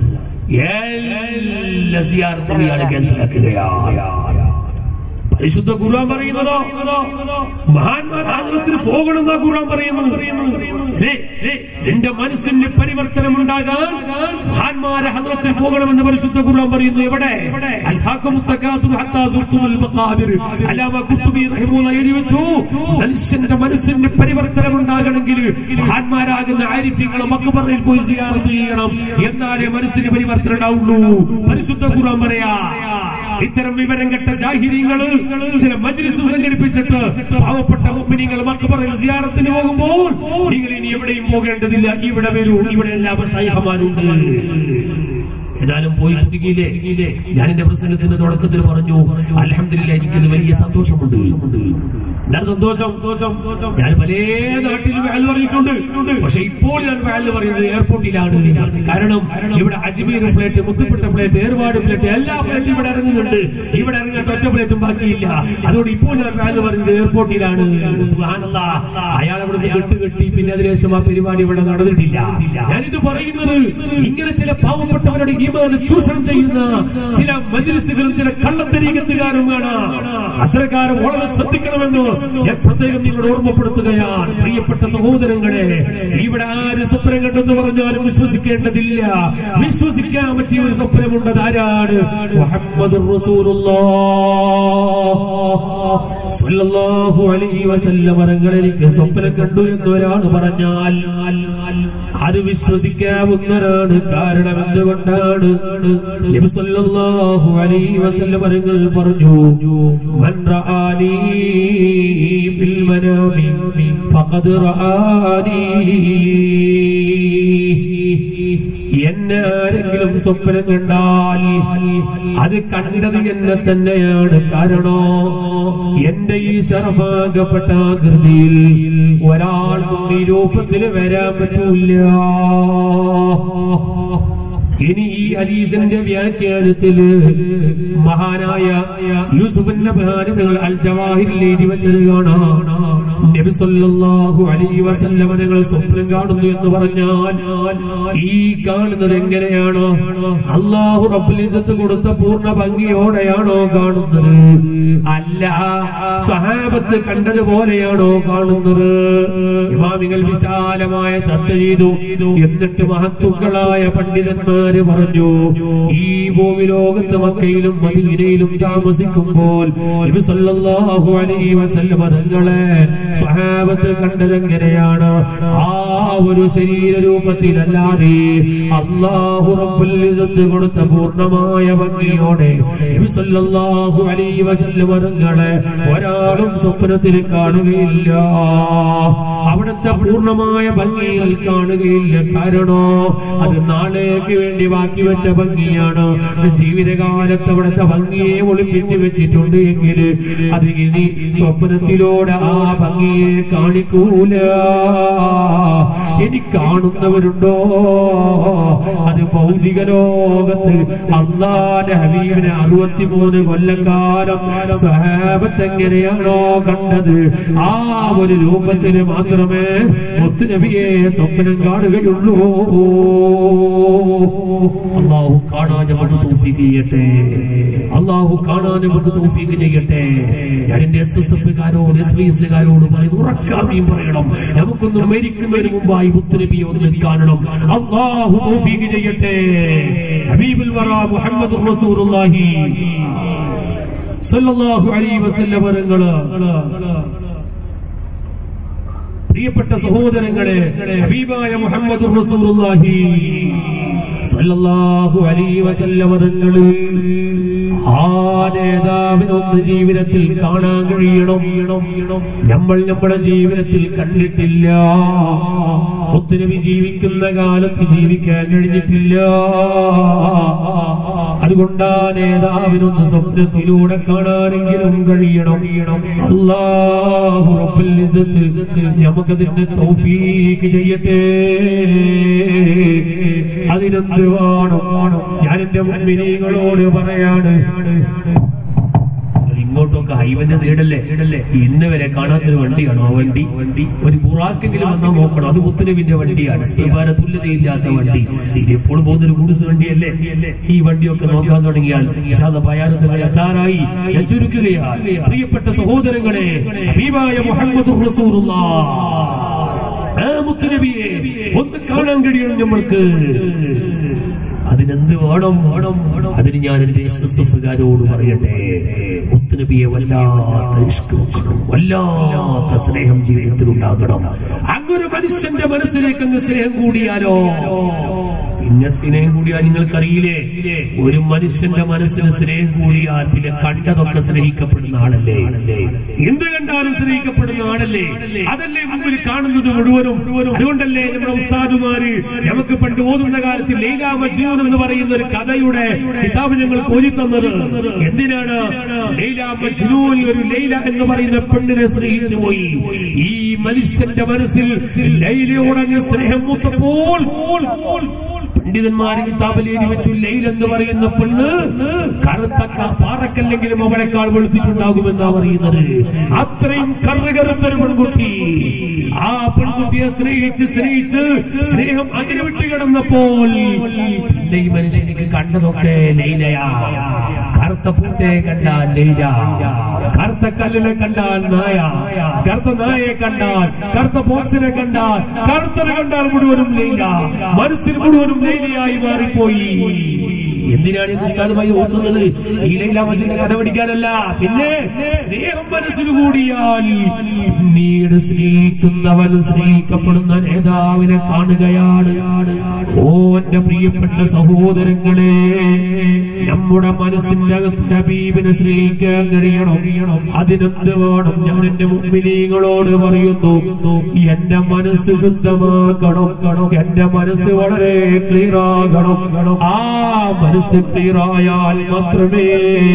എല്ലാ സിയാർത്തും ഇയാൾ ക്യാൻസലാക്കുകയാണ് പരിശുദ്ധ ഖുർആൻ പറയുന്നതോ മഹാന്മാർ ആഗ്രഹത്തിന് പോകണമെന്നാ ഖുർആൻ പറയുന്നത് ദേ, ദേ, നിന്റെ മനസ്സിന് പരിവർത്തനം ഉണ്ടാകാൻ മഹാന്മാരെ ഹദ്രത്തിൽ പോകണമെന്ന് പരിശുദ്ധ ഖുർആൻ പറയുന്നു എവിടെ അൽഹാഖുമുത്തകാതുർ ഹത്താ സുർത്തുൽ മഖാബിർ അലാമ ഖുർത്തുബി റഹിമഹുല്ലാ എഴുതി വെച്ചു മനുഷ്യന്റെ മനസ്സിന് പരിവർത്തനം ഉണ്ടാകണമെങ്കിൽ മഹാന്മാരാകുന്ന ആരിഫ്യങ്ങളെ മക്കബറിൽ പോയി സിയാറത്ത് ചെയ്യണം എന്നാലേ മനസ്സിന് പരിവർത്തനം ഉണ്ടാവുള്ളൂ പരിശുദ്ധ ഖുർആൻ പറയാ ഇത്തരം വിവരം കെട്ട ജാഹിര്യങ്ങള് ചില മജ്ലിസ് സംഘടിപ്പിച്ചിട്ട് പാവപ്പെട്ട മുമ്പിനിങ്ങൾ മക്കബറിൽ സിയാറത്തിന് പോകുമ്പോൾ നിങ്ങൾ ഇനി എവിടെയും പോകേണ്ടതില്ല ഇവിടെ വരൂ ഇവിടെ എല്ലാ സൈഹമാരുണ്ട് ഏതായാലും പോയി കുടുങ്ങിയില്ലേ ഞാൻ എന്റെ പ്രസംഗത്തിന്റെ തുടക്കത്തിൽ പറഞ്ഞു അലഹമില്ല എനിക്കിത് വലിയ സന്തോഷമുണ്ട് എന്താണ് സന്തോഷം ഞാൻ പല നാട്ടിലും വാല് പറഞ്ഞിട്ടുണ്ട് പക്ഷെ ഇപ്പോൾ ഞാൻ വാല് പറയുന്നത് എയർപോർട്ടിലാണ് കാരണം ഇവിടെ Ajmer flight Muthupet flight Ervadi flight എല്ലാ ഫ്ലൈറ്റും ഇവിടെ ഇറങ്ങുന്നുണ്ട് ഇവിടെ ഇറങ്ങാത്ത ഒറ്റ ഫ്ലൈറ്റും ബാക്കിയില്ല അതുകൊണ്ട് ഇപ്പോൾ ഞാൻ വാല് പറയുന്നത് എയർപോർട്ടിലാണ് സുബ്ഹാനല്ലാ. അയാൾ അവിടെ കെട്ട് കെട്ടി പിന്നെ അതിനുശേഷം ആ പരിപാടി ഇവിടെ നടന്നിട്ടില്ല ഞാനിത് പറയുന്നത് ഇങ്ങനെ ചില പാവപ്പെട്ടവരുടെ ഈമാന് ചൂഷണം ചെയ്യുന്ന ചില മജ്ലിസുകളും ചില കള്ളത്തരീകത്തുകാരും കാണാം അത്തരക്കാരും വളരെ ശ്രദ്ധിക്കണമെന്ന് ഞാൻ പ്രത്യേകം നിങ്ങളോട് ഓർമ്മപ്പെടുത്തുകയാണ് പ്രിയപ്പെട്ട സഹോദരങ്ങളെ ഇവിടെ ആര് സ്വപ്നം കണ്ടെന്ന് പറഞ്ഞാലും വിശ്വസിക്കേണ്ടതില്ല വിശ്വസിക്കാൻ പറ്റിയ ഒരു സ്വപ്നമുണ്ട് ആരാണ് മുഹമ്മദ് സ്വല്ലല്ലാഹു അലൈഹി വസല്ലം മരങ്ങൾ എനിക്ക് സ്വപ്നം കണ്ടു എന്ന് ഒരാൾ പറഞ്ഞാൽ അത് വിശ്വസിക്കാവുന്നവരാണ് കാരണം എന്തുകൊണ്ടാണ് നബി സല്ലല്ലാഹു അലൈഹി വസല്ലം മരങ്ങൾ പറഞ്ഞു മൻ റആനി ഫിൽ മനാമി ഫഖദ് റആനി എന്നെ ആരെങ്കിലും സ്വപ്നം കണ്ടാൽ അത് കണ്ടത് എന്നെ തന്നെയാണ് കാരണോ എന്റെ ഈ ശർഭാഗപ്പെട്ട ആകൃതിയിൽ ഒരാൾക്കും ഈ രൂപത്തിൽ വരാൻ പറ്റൂല ഇനി ഈ അലീസിന്റെ വ്യാഖ്യാനത്തില് മഹാനായ യൂസുഫിന്റെ ഭാരതങ്ങൾ അൽ ജവാഹിരിൽ എഴുതി വെച്ചത് കാണാം നബി സല്ലല്ലാഹു അലൈഹി വസല്ലമ നിങ്ങൾ സ്വപ്നം കാണുന്നു എന്ന് പറഞ്ഞാൽ ഈ കാണുന്നത് എങ്ങനെയാണോ അള്ളാഹു റബ്ബുൽ ഇസ്സത്ത് കൊടുത്ത പൂർണ്ണ ഭംഗിയോടെയാണോ കാണുന്നത് അല്ല സഹാബത്ത് കണ്ടതുപോലെയാണോ കാണുന്നത് ഇമാമികൾ വിശാലമായ ചർച്ച ചെയ്തു എന്നിട്ട് മഹത്തുക്കളായ പണ്ഡിതന്മാര് പറഞ്ഞു ഈ ഭൂമി ലോകത്ത് മക്കയിലും മദീനയിലും താമസിക്കുമ്പോൾ നബി സല്ലല്ലാഹു അലൈഹി വസല്ലം തങ്ങളെ സ്വഹാബത്ത് കണ്ടതെങ്ങനെയാണ് ആ ഒരു ശരീര രൂപത്തിലല്ലാതെ അള്ളാഹു റബ്ബുൽ ഇസ്സത്ത് കൊടുത്ത പൂർണ്ണമായ ഭംഗിയോടെ നബി സല്ലല്ലാഹു അലൈഹി വസല്ലം തങ്ങളെ ഒരാളും സ്വപ്നത്തിൽ കാണുകയില്ല അവിടുത്തെ പൂർണ്ണമായ ഭംഗിയിൽ കാണുകയില്ല കാരണോ അത് നാളേക്ക് വേണ്ടി ബാക്കി വെച്ച ഭംഗിയാണ് ജീവിതകാലത്ത് അവിടുത്തെ ഭംഗിയെ ഒളിപ്പിച്ച് വെച്ചിട്ടുണ്ട് എങ്കിൽ അത് ഇനി സ്വപ്നത്തിലൂടെ ആ ഭംഗിയെ കാണിക്കൂല ഇനി കാണുന്നവരുണ്ടോ അത് ഭൗതിക ലോകത്ത് അള്ളാന്റെ ഹബീബിനെ അറുപത്തിമൂന്ന് കൊല്ലക്കാലം സഹാബത്ത് എങ്ങനെയാണോ കണ്ടത് ആ ഒരു രൂപത്തിന് മാത്രമേ മുത്തുനബിയെ സ്വപ്നം കാണുകയുള്ളൂ അള്ളാഹു കാണാൻ നമുക്ക് തോഫീക്ക് ചെയ്യട്ടെ അള്ളാഹു കാണാൻ നമുക്ക് തോഫീക്ക് ചെയ്യട്ടെ ഞാൻ എന്റെ എസ് എസ് എഫുകാരോട് എസ് ബി എസ്സുകാരോട് പറയുന്നു ഉറക്കാമയും പറയണം നമുക്കൊന്ന് മരിക്കുന്നതിന് മുമ്പായി മുത്തുനബിയെ ഒന്ന് കാണണം അള്ളാഹു തോഫീക്ക് ചെയ്യട്ടെ ഹബീബുൽ വറ മുഹമ്മദ് റസൂലുള്ളാഹി സല്ലല്ലാഹു അലൈഹി വസല്ലം വരങ്ങള് പ്രിയപ്പെട്ട സഹോദരങ്ങളെ ഹബീബായ മുഹമ്മദ് റസൂലുള്ളാഹി സല്ലല്ലാഹു അലൈഹി വസല്ലം തങ്ങള് ആ നേതാവിനൊന്ന് ജീവിതത്തിൽ കാണാൻ കഴിയണം നമ്മൾ നമ്മുടെ ജീവിതത്തിൽ കണ്ടിട്ടില്ല ഒത്തിരി ജീവിക്കുന്ന കാലത്ത് ജീവിക്കാൻ കഴിഞ്ഞിട്ടില്ല അതുകൊണ്ട് ആ നേതാവിനൊന്ന് സ്വപ്നത്തിലൂടെ കാണാനെങ്കിലും കഴിയണം അല്ലാഹു റബ്ബുൽ ഇസ്സത്ത് നമുക്കതിന്റെ തൗഫീക്ക് ചെയ്യട്ടെ അതിനെന്ത് വേണം ഞാൻ എന്റെ മുൻവിനികളോട് പറയാണ് ഇങ്ങോട്ടൊക്കെ ഹൈവന്റെ സൈഡല്ലേ ഇന്ന് വരെ കാണാത്തൊരു വണ്ടിയാണോ ആ വണ്ടി വണ്ടി ഒരു ബുറാക്കെങ്കിലും വന്നാൽ നോക്കണം അത് മുത്തുനബിന്റെ വണ്ടിയാണ് സ്ത്രീഭാര തുല്യതയില്ലാത്ത വണ്ടി ഇതിപ്പോൾ പോകുന്നൊരു ഗുഡ്സ് വണ്ടിയല്ലേ ഈ വണ്ടിയൊക്കെ നോക്കാൻ തുടങ്ങിയാൽ പയാനത്തുകൾ എത്താറായി ഞാൻ ചുരുക്കുകയാണ് പ്രിയപ്പെട്ട സഹോദരങ്ങളെ ഹബീബായ മുഹമ്മദ് ആ മുത്തുനബിയെ ഒന്ന് കാണാൻ കഴിയണം നമ്മൾക്ക് അതിനെന്ത് വേണം വേണം അതിന് ഞാൻ എന്റെ എസ്എസ്എഫുകാരോട് പറയട്ടെ മുത്തുനബിയെ വല്ലാത്ത ഇഷ്ക് വെക്കണം വല്ലാത്ത സ്നേഹം ജീവിതത്തിൽ ഉണ്ടാകണം അങ്ങനെ മനുഷ്യന്റെ മനസ്സിലേക്ക് അങ്ങ് സ്നേഹം കൂടിയാലോ പിന്നെ സ്നേഹം കൂടിയാൽ നിങ്ങൾക്കറിയില്ലേ ഒരു മനുഷ്യന്റെ മനസ്സിന് സ്നേഹം കൂടിയാൽ പിന്നെ കണ്ടതൊക്കെ സ്നേഹിക്കപ്പെടുന്ന ആളല്ലേ എന്ത് കണ്ടാലും സ്നേഹിക്കപ്പെടുന്ന ആളല്ലേ അതല്ലേ മുമ്പിൽ കാണുന്നത് മുഴുവനും അതുകൊണ്ടല്ലേ നമ്മുടെ ഉസ്താദുമാര് നമുക്ക് പണ്ട് ഓതുന്ന കാലത്ത് ലൈല മജ്നൂൻ എന്ന് പറയുന്ന ഒരു കഥയുടെ കിതാബ് ഞങ്ങൾക്ക് ഓതി തന്നത് എന്തിനാണ് ലൈല മജ്നൂൻ ഒരു ലൈല എന്ന് പറയുന്ന പെണ്ണിനെ സ്നേഹിച്ചു പോയി ഈ മനുഷ്യന്റെ മനസ്സിൽ ലൈലയോടങ്ങ് സ്നേഹം മൂത്തപ്പോൾ പണ്ഡിതന്മാര് കിതാബിൽ എഴുതി വെച്ചു ലൈൽ എന്ന് പറയുന്ന പെണ്ണ് കറുത്ത ക- പാറക്കല്ലെങ്കിലും അവളെക്കാൾ വെളുത്തിട്ടുണ്ടാകുമെന്നാ പറയുന്നത് അത്രയും കറുകറുത്തൊരു പെൺകുട്ടി ആ പെൺകുട്ടിയെ സ്നേഹിച്ച് സ്നേഹിച്ച് സ്നേഹം അതിന് വിട്ട് കിടന്നപ്പോൾ പിന്നെ ഈ മനുഷ്യനിക്ക് കണ്ടതൊക്കെ ലൈലയാ കറുത്ത പൂച്ചയെ കണ്ടാൽ ലൈല കറുത്ത കല്ലിനെ കണ്ടാൽ നായ കറുത്ത നായയെ കണ്ടാൽ കറുത്ത ബോക്സിനെ കണ്ടാൽ കറുത്തനെ കണ്ടാൽ മുഴുവനും ലൈല മനസ്സിൽ മുഴുവനും ലൈലയായി മാറിപ്പോയി എന്തിനാണ് ഈ പുസ്തകമായി ഓർക്കുന്നത് ഈ ലൈല മജിന്റെ കഥ പഠിക്കാനല്ല പിന്നെ സ്നേഹം മനസ്സിൽ കൂടിയാൽ പിന്നീട് സ്നേഹിക്കുന്നവൻ സ്നേഹിക്കപ്പെടുന്ന നേതാവിനെ കാണുകയാണ് ഓ എന്റെ പ്രിയപ്പെട്ട സഹോദരങ്ങളെ നമ്മുടെ മനസ്സിന്റെ അകത്ത് ഹബീബിനെ സ്നേഹിക്കാൻ കഴിയണം അതിനെന്ത് വേണം ഞാൻ എന്റെ മുമ്പിലീങ്ങളോട് പറയുന്നു എന്റെ മനസ്സ് ശുദ്ധമാക്കണം എന്റെ മനസ്സ് വളരെ ക്ലിയർ ആകണം ആ മനസ്സ് ക്ലിയർ ആയാൽ മാത്രമേ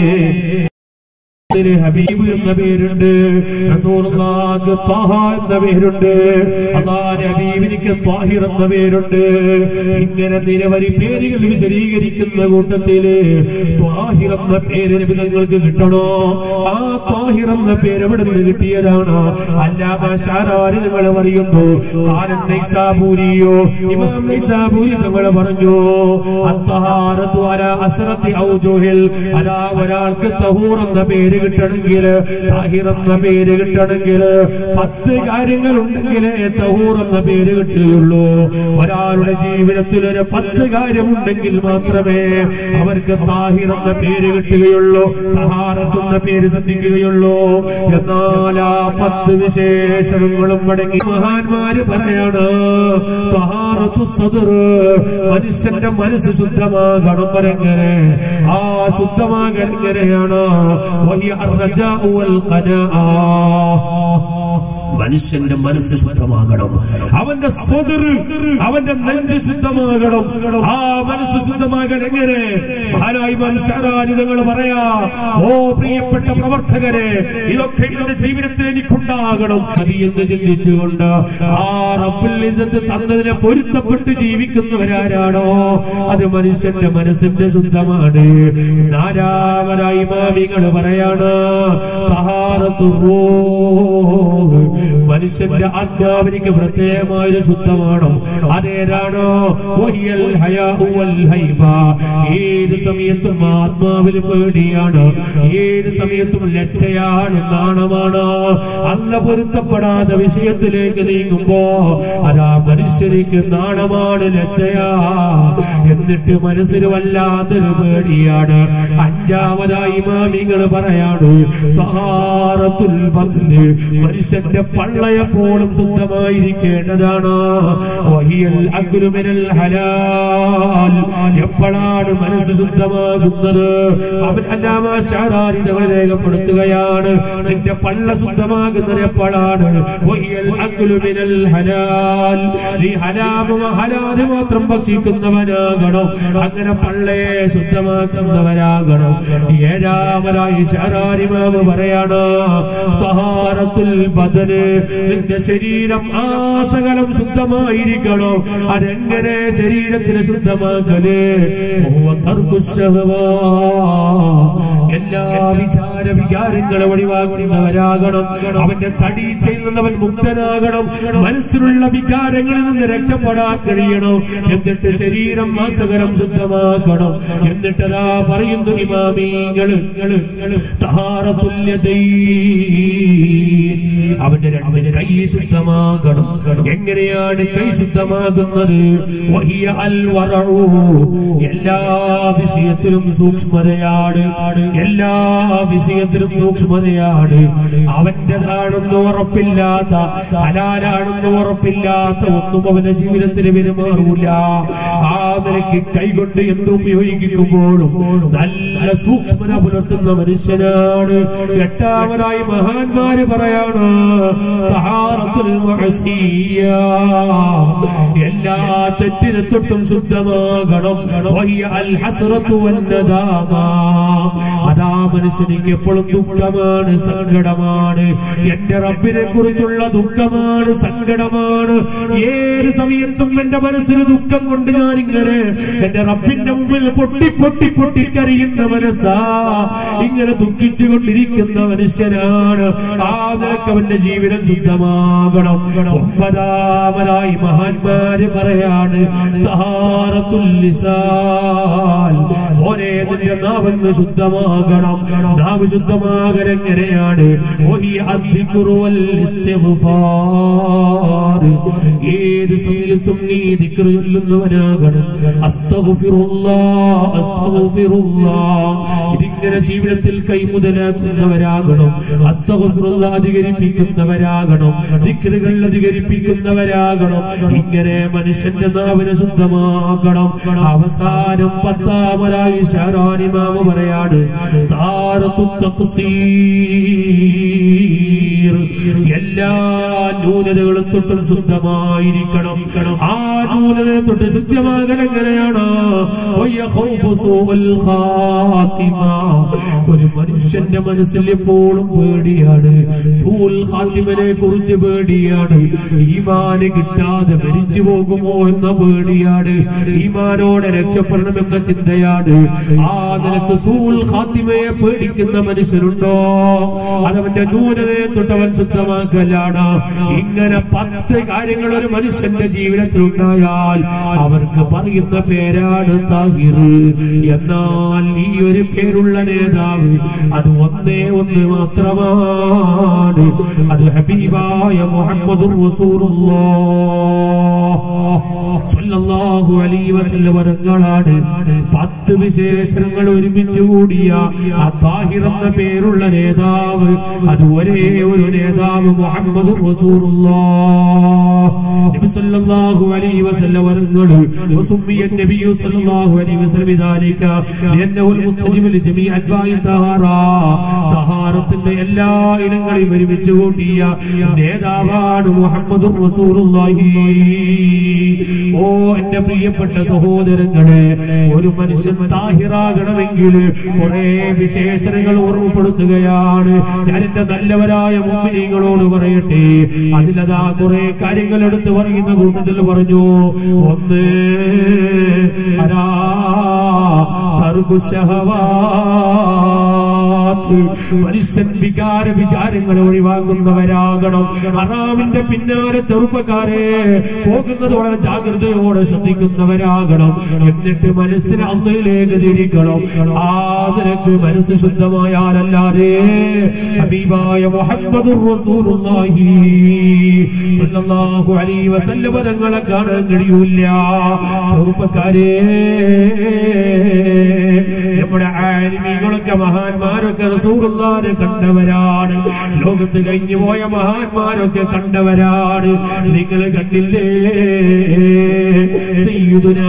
ഇതിന് ഹബീബ് എന്ന പേരുണ്ട് റസൂലുള്ളാഹിക്ക് ത്വാഹ എന്ന പേരുണ്ട് അള്ളാഹുവിന്റെ ഹബീബിനിക്ക് ത്വാഹിർ എന്ന പേരുണ്ട് ഇങ്ങനെ നിരവധി പേരുകൾ വിശദീകരിക്കുന്ന കൂട്ടത്തില് ത്വാഹിർ എന്ന പേര് നിങ്ങൾക്ക് കിട്ടണോ ആ ത്വാഹിർ എന്ന പേര് എവിടെ നിന്ന് കിട്ടിയതാണ് അല്ലാമ ഷാരാരി നിങ്ങൾ പറയുന്നു കാലൻ നൈസാബൂരിയോ ഇമാം നൈസാബൂരി നിങ്ങൾ പറഞ്ഞു അത്തഹാറത്തു അല അസ്റത്തി ഔജുഹിൽ അലാ ഒരാൾക്ക് തഹൂർ എന്ന പേര് കിട്ടണമെങ്കിൽ താഹിർ എന്ന പേര് കിട്ടണമെങ്കിൽ പത്ത് കാര്യങ്ങൾ ഉണ്ടെങ്കിലേ തഹൂർ എന്ന പേര് കിട്ടുകയുള്ളൂ ഒരാളുടെ ജീവിതത്തിൽ ഒരു പത്ത് കാര്യമുണ്ടെങ്കിൽ മാത്രമേ അവർക്ക് താഹിർ എന്ന പേര് കിട്ടുകയുള്ളൂ തഹാറത്ത് എന്ന പേര് ശ്രദ്ധിക്കുകയുള്ളൂ എന്നാൽ ആ പത്ത് വിശേഷണങ്ങളും അടങ്ങി മഹാന്മാര് പറയാണ് തഹാറത്തു സദർ മനുഷ്യന്റെ മനസ്സ് ശുദ്ധമാകണം വരെങ്ങനെ ആ ശുദ്ധമാകൽ എങ്ങനെയാണ് വഹിയ الرجاء والقناعة മനുഷ്യന്റെ മനസ്സ് ശുദ്ധമാകണം അവന്റെ സ്വതർ അവന്റെ നെഞ്ച് ശുദ്ധമാകണം ആ മനസ്സ് ശുദ്ധമാകാൻ എങ്ങനെ മഹാനായി മനസ്സാരാജിതങ്ങൾ പറയാ ഓ പ്രിയപ്പെട്ട പ്രവർത്തകരെ ഇതൊക്കെ എന്റെ ജീവിതത്തിൽ എനിക്കുണ്ടാകണം അത് എന്ന് ചിന്തിച്ചുകൊണ്ട് ആ റബ്ബുൽ ഇസ്സത്ത് തന്നതിനെ പൊരുത്തപ്പെട്ട് ജീവിക്കുന്നവരാരാണോ അത് മനുഷ്യന്റെ മനസ്സിന്റെ ശുദ്ധമാണ് നാരാമരായി മാവികൾ പറയാണ് തഹാറത്തു റൂഹ്. മനുഷ്യന്റെ ആത്മാവിനിക്ക് പ്രത്യേകമായ ശുദ്ധമാണോ അതേതാണോ വഹിയൽ ഹയാഉ വൽ ഹൈബ. ഏത് സമയത്തും ആത്മാവിൽ പേടിയാണ് ഏത് സമയത്തും ലജ്ജയാണ് നാണമാണ് അല്ല പൊരുത്തപ്പെടാത്ത വിഷയത്തിലേക്ക് നീങ്ങുമ്പോ അതാ മനുഷ്യനിക്ക് നാണമാണ് ലജ്ജയാ എന്നിട്ട് മനസ്സിന് വല്ലാത്തൊരു പേടിയാണ് അഞ്ചാമതായി മാമിങ്ങൾ പറയാണ് തഹാറത്തുൽ ബത്ന്. മനുഷ്യന്റെ പള്ളയെപ്പോഴും ശുദ്ധമായിരിക്കേണ്ടതാണ് വഹിയൽ അഗ്രുമിനൽ ഹലാൽ എപ്പോഴാണ് മനസ്സ് ശുദ്ധമാകുന്നത് അവൻ അല്ലാമാശാരാരിതകൾ രേഖപ്പെടുത്തുകയാണ് നിന്റെ പള്ള ശുദ്ധമാകുന്നത് എപ്പോഴാണ് വഹിയൽ അഗ്ലുമിനൽ ഹലാൽ നീ ഹലാമും ഹലാല് മാത്രം ഭക്ഷിക്കുന്നവനാകണം അങ്ങനെ പള്ളയെ ശുദ്ധമാക്കുന്നവരാകണം ഏഴാമതായി ശാരാരിമാവ് പറയാണ് തഹാറത്തുൽ ബദന് നിന്റെ ശരീരം ആ സകലം ശുദ്ധമായിരിക്കണം അതെങ്ങനെ ശരീരത്തിന് ശുദ്ധമാക്കല് ഹുവ തർക്കു ശഹ്വാ. എല്ലാ വിചാര വികാരങ്ങളെ ഒഴിവാക്കുന്നവരാകണം അവന്റെ തടി ചെയ്യുന്നവൻ മുക്തനാകണം മനസ്സിലുള്ള വികാരങ്ങളിൽ നിന്ന് രക്ഷപ്പെടാൻ കഴിയണം എന്നിട്ട് ശരീരം മാസകരം ശുദ്ധമാക്കണം എന്നിട്ടതാ പറയുന്നു ഇമാമീങ്ങള് അവന്റെ രണ്ട് കൈ ശുദ്ധമാകണം എങ്ങനെയാണ് കൈ ശുദ്ധമാകുന്നത് വഹിയ അൽ വറഉ. എല്ലാ വിഷയ വിഷയത്തിലും സൂക്ഷ്മതയാണ് എല്ലാ വിഷയത്തിലും സൂക്ഷ്മതയാണ് അവന്റേതാണെന്ന് ഉറപ്പില്ലാത്ത ഹലാലാണെന്ന് ഉറപ്പില്ലാത്ത ഒന്നും അവന്റെ ജീവിതത്തിൽ പെരുമാറൂല ആ നിലയ്ക്ക് കൈകൊണ്ട് എന്ത് ഉപയോഗിക്കുമ്പോഴും നല്ല സൂക്ഷ്മത പുലർത്തുന്ന മനുഷ്യനാണ് എട്ടാമതായി മഹാന്മാര് പറയാണ് തഹാറത്തുൽ മഅസിയ്യ. എല്ലാ തെറ്റിനെ തൊട്ടും ശുദ്ധമാകണം വഹിയ അൽ ഹസ്റത്തു വന്നദാമ. അതാ മനുഷ്യനിക്ക് എപ്പോഴും ദുഃഖമാണ് സങ്കടമാണ് എന്റെ റബ്ബിനെ കുറിച്ചുള്ള ദുഃഖമാണ് സങ്കടമാണ് ഏത് സമയത്തും എന്റെ മനസ്സിന് ദുഃഖം കൊണ്ട് ഞാൻ ഇങ്ങനെ എന്റെ റബ്ബിന്റെ മുമ്പിൽ പൊട്ടി പൊട്ടി പൊട്ടിക്കറിയുന്ന മനസ്സാ ഇങ്ങനെ ദുഃഖിച്ചുകൊണ്ടിരിക്കുന്ന മനുഷ്യനാണ് ആ നിലക്ക് അവന്റെ ജീവിതം ശുദ്ധമാകണം ഒമ്പതാമതായി മഹാന്മാര് പറയാണ് തഹാറത്തുൽ ലിസാൻ. ഓരേ നിന്റെ നാവെന്ന് ശുദ്ധമാകണം നാവ് ശുദ്ധമാകൽ എങ്ങനെയാണ് വഹിയ അദ്ദിഖ്റു വൽ ഇസ്തിഗ്ഫാർ. ഏത് സമയത്തും നീ ദിക്ർ ചൊല്ലുന്നവനാകണം അസ്തഗ്ഫിറുല്ലാഹ്, അസ്തഗ്ഫിറുല്ലാഹ്. ഇതിങ്ങനെ ജീവിതത്തിൽ കൈമുതലാക്കുന്നവരാകണം അസ്തഗ്ഫിറുല്ലാഹ് അധികരിപ്പിക്കുന്നവരാകണം ദിക്റുകൾ അധികരിപ്പിക്കുന്നവരാകണം ഇങ്ങനെ മനുഷ്യന്റെ നാവിനെ ശുദ്ധമാക്കണം അവസാനം പത്താമതായി ഷാറാനിമാമ പറയാണ് താരത്തു തഖ്സീർ. എല്ലാ ന്യൂനതകളും തൊട്ടും ശുദ്ധമായിരിക്കണം ആ ന്യൂനതയെ തൊട്ട് ശുദ്ധമാകൽ എങ്ങനെയാണ് വയ്യ ഖൗഫു സൂഉൽ ഖാത്തിമ. ഒരു മനുഷ്യന്റെ മനസ്സിൽ എപ്പോഴും പേടിയാണ് സൂൽ ഖാത്തിമനെ കുറിച്ച് പേടിയാണ് ഈമാന് കിട്ടാതെ മരിച്ചു പോകുമോ എന്ന പേടിയാണ് ഈമാനോടെ രക്ഷപ്പെടണമെന്ന ചിന്തയാണ് ആ നിലക്ക് സൂൽ ഖാത്തിമയെ പേടിക്കുന്ന മനുഷ്യരുണ്ടോ അതവന്റെ ന്യൂനതയെ തൊട്ടവൻ ശുദ്ധമാക്കലാണ് ഇങ്ങനെ പത്ത് കാര്യങ്ങൾ ഒരു മനുഷ്യന്റെ ജീവിതത്തിൽ ഉണ്ടായാൽ അവർക്ക് പറയുന്ന പേരാണ് താഹിർ എന്നാൽ ഈ ഒരു പേരുള്ള നേതാവ് അത് ഒന്നേ ഒന്ന് മാത്രമാണ് അത് ഹബീബായ മുഹമ്മദ് സല്ലല്ലാഹു അലൈഹി വസല്ലം വർങ്ങളാണ് പത്ത് വിശേഷണങ്ങൾ ഒരുമിച്ച് കൂടിയ ആ താഹിർ എന്ന പേരുള്ള നേതാവ് അത് ഒരേ ഒരു നേതാവ് മുഹമ്മദ് നബി സല്ലല്ലാഹു അലൈഹി വസല്ലം വർങ്ങൾ വസുമ്മിയ നബി സല്ലല്ലാഹു അലൈഹി വസല്ലം ذلك لأنه المستجيب لجميع أتباع الطهارة തഹാറത്തിന്റെ എല്ലാ ഇനങ്ങളെയും ഒരുമിച്ച് കൂട്ടിയ നേതാവാണ് മുഹമ്മദ് റസൂലുള്ളാഹി ഓ എന്റെ പ്രിയപ്പെട്ട സഹോദരങ്ങളെ ഒരു മനുഷ്യൻ താഹിറാകണമെങ്കിൽ കുറെ വിശേഷണങ്ങൾ ഓർമ്മപ്പെടുത്തുകയാണ് ഞാൻ എന്റെ നല്ലവരായ മുമ്പിനിങ്ങളോട് പറയട്ടെ അതിലതാ കുറെ കാര്യങ്ങൾ എടുത്ത് പറയുന്ന കൂട്ടത്തിൽ പറഞ്ഞു ഒന്ന് അരാ തർക്കുശഹവാത്ത് മനുഷ്യൻ വികാര വിചാരങ്ങൾ ഒഴിവാക്കുന്നവരാകണം ഹറാമിന്റെ പിന്നാലെ ചെറുപ്പക്കാരെ പോകുന്നത് വളരെ ജാഗ്രതയോടെ ശ്രദ്ധിക്കുന്നവരാകണം എന്നിട്ട് മനസ്സിനെ അന്നയിലേക്ക് തിരിക്കണം ആ നിനക്ക് മനസ്സ് ശുദ്ധമായാലല്ലാതെ ഹബീബായ മുഹമ്മദ് റസൂലുള്ളാഹി സല്ലല്ലാഹു അലൈഹി വസല്ലം തങ്ങളെ കാണാൻ കഴിയൂല ചെറുപ്പക്കാരെ നമ്മുടെ ആലിമികളൊക്കെ മഹാന്മാരൊക്കെ റസൂലുള്ളാഹിനെ കണ്ടവരാണ് ലോകത്ത് കഴിഞ്ഞു പോയ മഹാന്മാരൊക്കെ കണ്ടവരാണ് നിങ്ങൾ കണ്ടില്ലേ സയ്യിദുനാ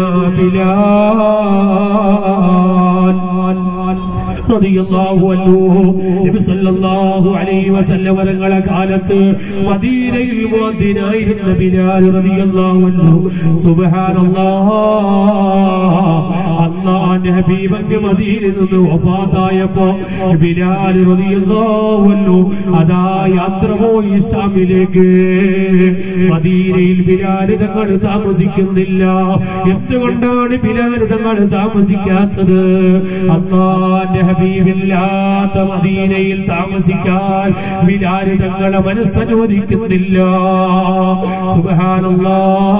ബിലാൽ റളിയല്ലാഹു അൻഹു നബി സല്ലല്ലാഹു അലൈഹി വസല്ലം വരങ്ങളെ കാലത്ത് മദീനയിൽ മുഅദ്ദിനായിരുന്ന ബിലാൽ റളിയല്ലാഹു അൻഹു സുബ്ഹാനല്ലാഹ് അല്ലാഹുവിന്റെ ഹബീബ് മദീനയിൽ നിന്ന് വഫാത്തായപ്പോ ബിലാൽ റളിയല്ലാഹു അൻഹു അതാ യാത്ര പോയി ഇസ്ലാമിലേക്ക് മദീനയിൽ ബിലാൽ തങ്ങൾ താമസിക്കുന്നില്ല എന്തുകൊണ്ടാണ് ബിലാൽ തങ്ങൾ താമസിക്കാത്തത് അള്ളാന്റെ ഹബീബില്ലാത്ത മദീനയിൽ താമസിക്കാൻ ബിലാൽ തങ്ങളെ മനസ്സനുവദിക്കുന്നില്ല സുബഹാനല്ലാ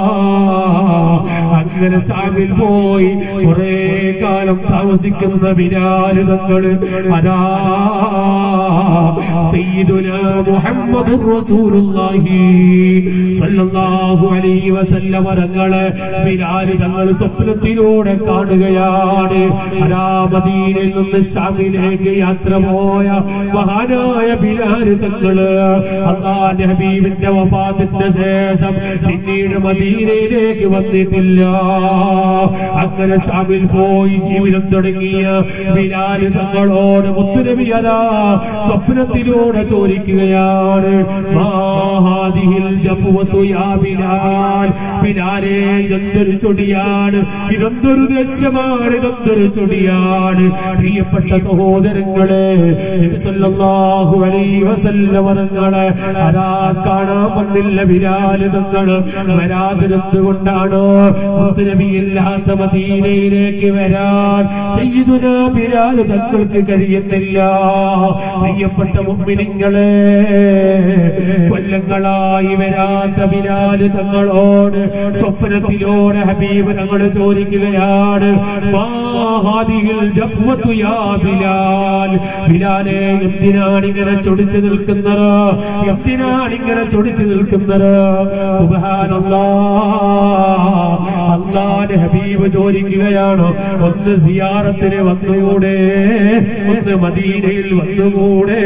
അങ്ങനെ സാമിൽ പോയി കുറെ കാലം താമസിക്കുന്ന ബിലാൽ തങ്ങൾ അതാ സയ്യിദുനാ മുഹമ്മദുർ റസൂലുള്ളാഹി സല്ലല്ലാഹു അലൈഹി വസല്ലം തങ്ങളെ ബിലാൽ തങ്ങൾ സ്വപ്നത്തിലൂടെ കാണുകയാണ് അലാ മദീനയിൽ നിന്ന് ഷാമിലേക്ക് യാത്ര പോയ മഹാനായ ബിലാൽ തങ്ങള് അള്ളാന്റെ ഹബീബിന്റെ വഫാത്തിന്റെ ശേഷം പിന്നീട് മദീനയിലേക്ക് വന്നിട്ടില്ല അങ്ങനെ ഷാമിൽ പോയി ജീവിതം തുടങ്ങിയ ബിലാൽ തങ്ങളോട് മുത്തുനബി അതാ സ്വപ്നത്തിലൂടെ ചോദിക്കുകയാണ് മാഹാദിഹിൽ ജഫ്വത്തു യാ ബിലാൽ ബിലാലേ ഇതെന്തൊരു ചൊടിയാണ് ഇതെന്തൊരു ദൃശ്യമാണ് ഇതെന്തൊരു ചൊടിയാണ് പ്രിയപ്പെട്ട സഹോദരങ്ങളെ നബി സല്ലല്ലാഹു അലൈഹി വസല്ലം തങ്ങളെ അതാ കാണാൻ വന്നില്ല ബിലാൽ തങ്ങൾ വരാതിരുന്നത് കൊണ്ടാണോ നബിയില്ലാത്ത മദീനയിലേക്ക് വരാൻ സയ്യിദുന ബിലാൽ തങ്ങൾക്ക് കഴിയുന്നില്ല പ്രിയപ്പെട്ട മുമ്പിനിങ്ങളെ കൊല്ലങ്ങളായി വരാത്ത ബിലാൽ തങ്ങളോട് സ്വപ്നത്തിലൂടെ ഹബീബ് തങ്ങൾ ചോദിക്കുകയാണ് മാഹാദിയിൽ ജഫ്വത്തു യാ ബിലാൽ ബിലാലെ എന്തിനാണ് ഇങ്ങനെ ചൊടിച്ചു നിൽക്കുന്നത് എന്തിനാണ് ഇങ്ങനെ ചൊടിച്ചു നിൽക്കുന്നത് സുബ്ഹാനല്ലാ അള്ളാന്റെ ഹബീബ് ചോദിക്കുകയാണ് ഒന്ന് സിയാറത്തിന് വന്നുകൂടെ ഒന്ന് മദീനയിൽ വന്നുകൂടെ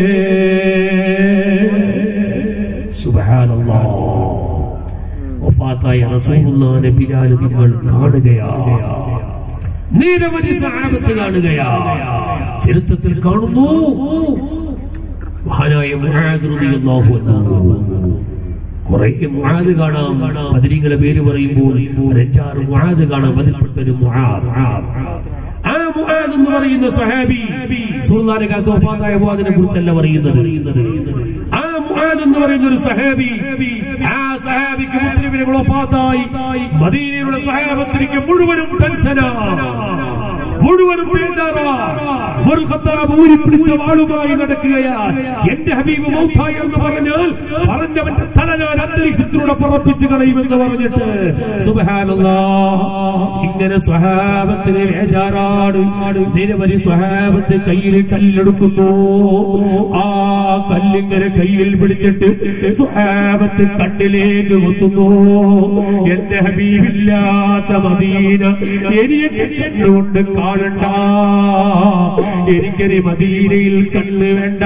സുബ്ഹാനല്ലാ വഫാത്തായ റസൂലുള്ളാഹിനെ ബിലാൽ നിങ്ങൾ കാണുകയാണ് നിരവധി സഹാബത്ത് കാണുകയാ ചരിത്രത്തിൽ കാണുന്നു മഹാനായ മുആദ് റളിയല്ലാഹു അൻഹു കുറെ മുആദ് കാണാം പതിരിങ്ങളെ പേര് പറയുമ്പോൾ ഒരു അഞ്ചാറ് മുആദ് കാണാം അതിൽപ്പെട്ടൊരു മുആദ് ആ മുആദ് എന്ന് പറയുന്ന സഹാബി സുൽത്താനെ കാലത്ത് വഫാത്തായ മുആദിനെ കുറിച്ചല്ല പറയുന്നത് ആ മുആദ് എന്ന് പറയുന്ന ഒരു സഹാബി ആ സഹാബിക്ക് മുസ്ലിമിനെ വഫാത്തായി മദീനയുടെ സഹാബത്തിലേക്ക് മുഴുവനും ടെൻഷനാണ് മുഴുവനും ബേജാറാ. ഒരു ഖത്താബ് ഊരി പിടിച്ച വാളുമായി നടക്കുകയാണ് എന്റെ ഹബീബ് മൗത്തായി എന്ന് പറഞ്ഞാൽ പറഞ്ഞവന്റെ തല ഞാൻ അന്തരീക്ഷത്തിലൂടെ പറപ്പിച്ച് കളയുമെന്ന് പറഞ്ഞിട്ട് സുബ്ഹാനല്ലാ ഇങ്ങനെ സ്വഹാബത്തിന് ബേജാറാണ് നിരവധി സ്വഹാബത്ത് കയ്യിൽ കല്ലെടുക്കുന്നു ആ കല്ലിങ്ങനെ കയ്യിൽ പിടിച്ചിട്ട് സ്വഹാബത്ത് കണ്ണിലേക്ക് കുത്തുന്നു എന്റെ ഹബീബില്ലാത്ത മദീന എനിക്ക് കണ്ണുകൊണ്ട് കാണണ്ട എനിക്കൊരു മദീനയിൽ കണ്ണ് വേണ്ട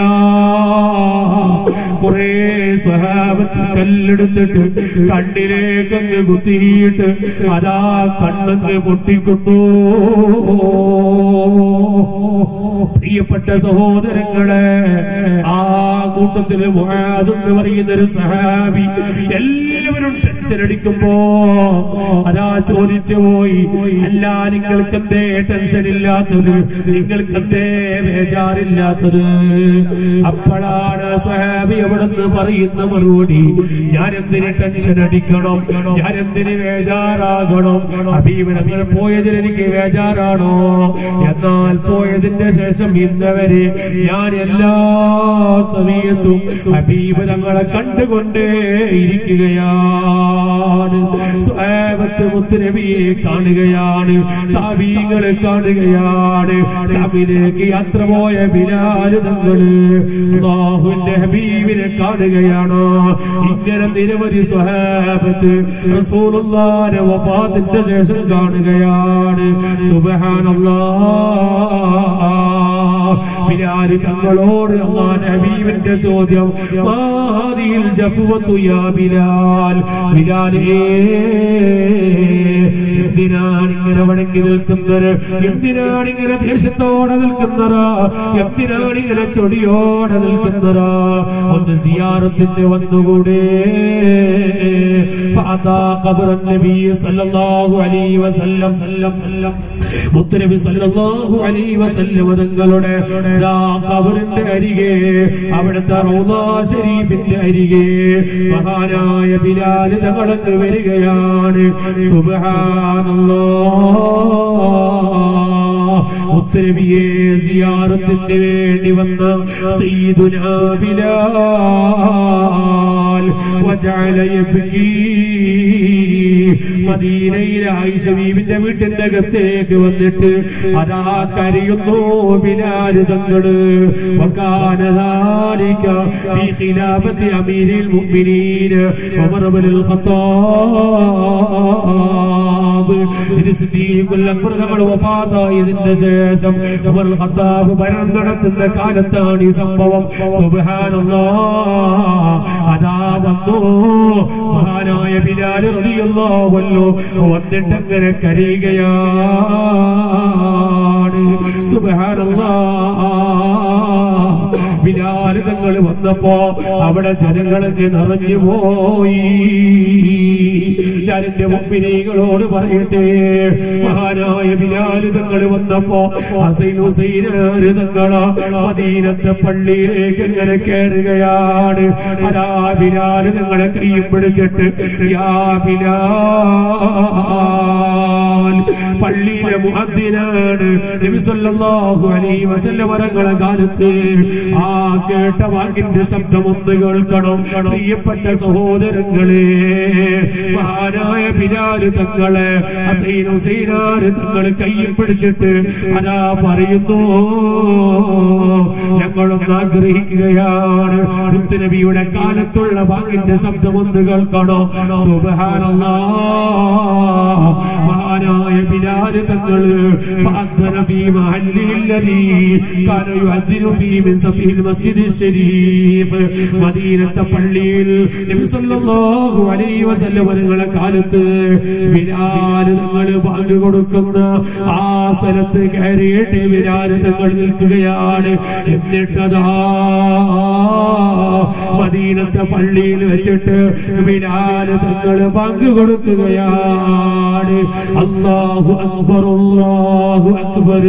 കുറെ സ്വഹാബത്ത് കല്ലെടുത്തിട്ട് കണ്ണിലേക്കങ്ങ് കുത്തിയിട്ട് അതാ കണ്ണങ്ങ് പൊട്ടിക്കുന്നു പ്രിയപ്പെട്ട സഹോദരങ്ങളെ ആ കൂട്ടത്തില് മുഹാദെന്ന് പറയുന്ന ഒരു സഹാബി എല്ലാവരും ടെൻഷൻ അടിക്കുമ്പോ അതാ ചോദിച്ചു പോയി അല്ല നിങ്ങൾക്ക് എന്തേ ടെൻഷൻ ഇല്ലാത്തത് നിങ്ങൾക്ക് എന്തേ ബേജാറില്ലാത്തത് അപ്പോഴാണ് സഹാബി അവിടുന്ന് പറയുന്ന മറുപടി ഞാൻ എന്തിന് ടെൻഷൻ അടിക്കണം ഞാൻ എന്തിന് ബേജാറാകണം അബീബനങ്ങൾ പോയതിന് എനിക്ക് ബേജാറാണോ എന്നാൽ പോയതിന്റെ ശേഷം ഇന്നവരെ ഞാൻ എല്ലാ സമയത്തും ഹബീബ് തങ്ങളെ കണ്ടുകൊണ്ടേ ഇരിക്കുകയാണ് സ്വാബത്ത് മുത്തുനബിയെ കാണുകയാണ് താബീങ്ങളെ കാണുകയാണ് ഷാമിലേക്ക് യാത്ര പോയ ബിലാല് തങ്ങള് അല്ലാഹുവിന്റെ ഹബീബിനെ കാണുകയാണ് ഇങ്ങനെ നിരവധി സ്വഹാബത്ത് റസൂലുള്ളാഹിന്റെ വഫാത്തിന്റെ ശേഷം കാണുകയാണ് സുബ്ഹാനല്ലാഹ് ബിലാല് തങ്ങളോട് അള്ളാഹ് ഹബീബിന്റെ ചോദ്യം മാദിൽ ജഫ്വത്തു യാ ബിലാൽ ബിലാലേ എന്തിനാണ് ഇങ്ങനെ വണങ്ങി നിൽക്കുന്നത് എന്തിനാണ് ഇങ്ങനെ ദേഷ്യത്തോടെ നിൽക്കുന്നത് എന്തിനാണ് ഇങ്ങനെ ചൊടിയോടെ നിൽക്കുന്നത് ഒന്ന് സിയാറത്തിന്റെ വന്നുകൂടെ ഫഅതാ ഖബറൻ നബി സല്ലല്ലാഹു അലൈഹി വസല്ലം സല്ലം സല്ലം മുത്തനബി സല്ലല്ലാഹു അലൈഹി വസല്ലം തങ്ങളുടെ ദാ ഖബറിന്റെ അരികെ അവിടുത്തെ റൗളാ ശരീഫിന്റെ അരികെ മഹാനായ ബിലാൽ തങ്ങളങ്ങ് വരികയാണ് സുബ്ഹാനല്ലാഹ് മുത്തനബിയെ സിയാറത്തിന് വേണ്ടി വന്ന സയ്യിദുനാ ബിലാൽ വജഅല യബ്കീ മദീന മദീനയിലെ ആയിഷ ബീവിന്റെ വീട്ടിന്റെ അകത്തേക്ക് വന്നിട്ട് അതാ കരയുന്നു ബിലാല് തങ്ങള് وكان ذلك في خلافة أمير المؤمنين عمر بن الخطاب ഇത് സിദ്ദീഖുൽ നമ്മൾ വഫാത്തായതിന്റെ ശേഷം ഉമർ ഖത്താബ് ഭരണം നടത്തുന്ന കാലത്താണ് ഈ സംഭവം സുബ്ഹാനല്ലാഹ് അതാ വന്നു മഹാനായ ബിലാൽ റളിയല്ലാഹു അൻഹു വന്നിട്ടങ്ങനെ കരയുകയാണ് സുബ്ഹാനല്ലാഹ് ബിലാൽ തങ്ങൾ വന്നപ്പോ അവിടെ ജനങ്ങളൊക്കെ നിറഞ്ഞു പോയി ഞാൻ എന്റെ മുമ്പിനീകളോട് പറയട്ടെ മഹാനായ ബിലാല് തങ്ങൾ വന്നപ്പോ ഹസൈൻ ഹുസൈനാര് തങ്ങള മദീനത്തെ പള്ളിയിലേക്ക് ഇങ്ങനെ കയറുകയാണ് അതാ ബിലാല് തങ്ങളെ കൈയും പിടിച്ചിട്ട് യാ ബിലാൽ പള്ളിയിലെ മുഹദ്ദിനാണ് നബി സല്ലല്ലാഹു അലൈഹി വസല്ലം വരങ്ങളെ കാലത്ത് ആ കേട്ട വാക്കിന്റെ ശബ്ദം ഒന്ന് കേൾക്കണം പ്രിയപ്പെട്ട സഹോദരങ്ങളെ മഹാനായ ബിലാല് തങ്ങളെ ഹസൈൻ ഹുസൈനാര് തങ്ങള് കയ്യിൽ പിടിച്ചിട്ട് അതാ പറയുന്നു ഞങ്ങളൊന്ന് ആഗ്രഹിക്കുകയാണ് നബിയുടെ കാലത്തുള്ള വാക്കിന്റെ ശബ്ദം ഒന്ന് കേൾക്കണോ സുബ്ഹാനല്ലാഹ് മഹാനായ ബിലാല് തങ്ങള് فأذن في محله الذي كان يؤذن فيه من سفيه المسجد الشريف മദീനത്തെ പള്ളിയിൽ നബി സല്ലല്ലാഹു അലൈഹി വസല്ലം നിങ്ങളെ കാലത്ത് ബിലാൽ നിങ്ങൾ ബാങ്ക് കൊടുക്കുന്ന ആ സ്ഥലത്ത് കയറിയിട്ട് ബിലാൽ തങ്ങൾ നിൽക്കുകയാണ് എന്നിട്ടതാ മദീനത്തെ പള്ളിയിൽ വെച്ചിട്ട് ബിലാൽ തങ്ങൾ ബാങ്ക് കൊടുക്കുകയാണ് അല്ലാഹു അക്ബർ അല്ലാഹു അക്ബർ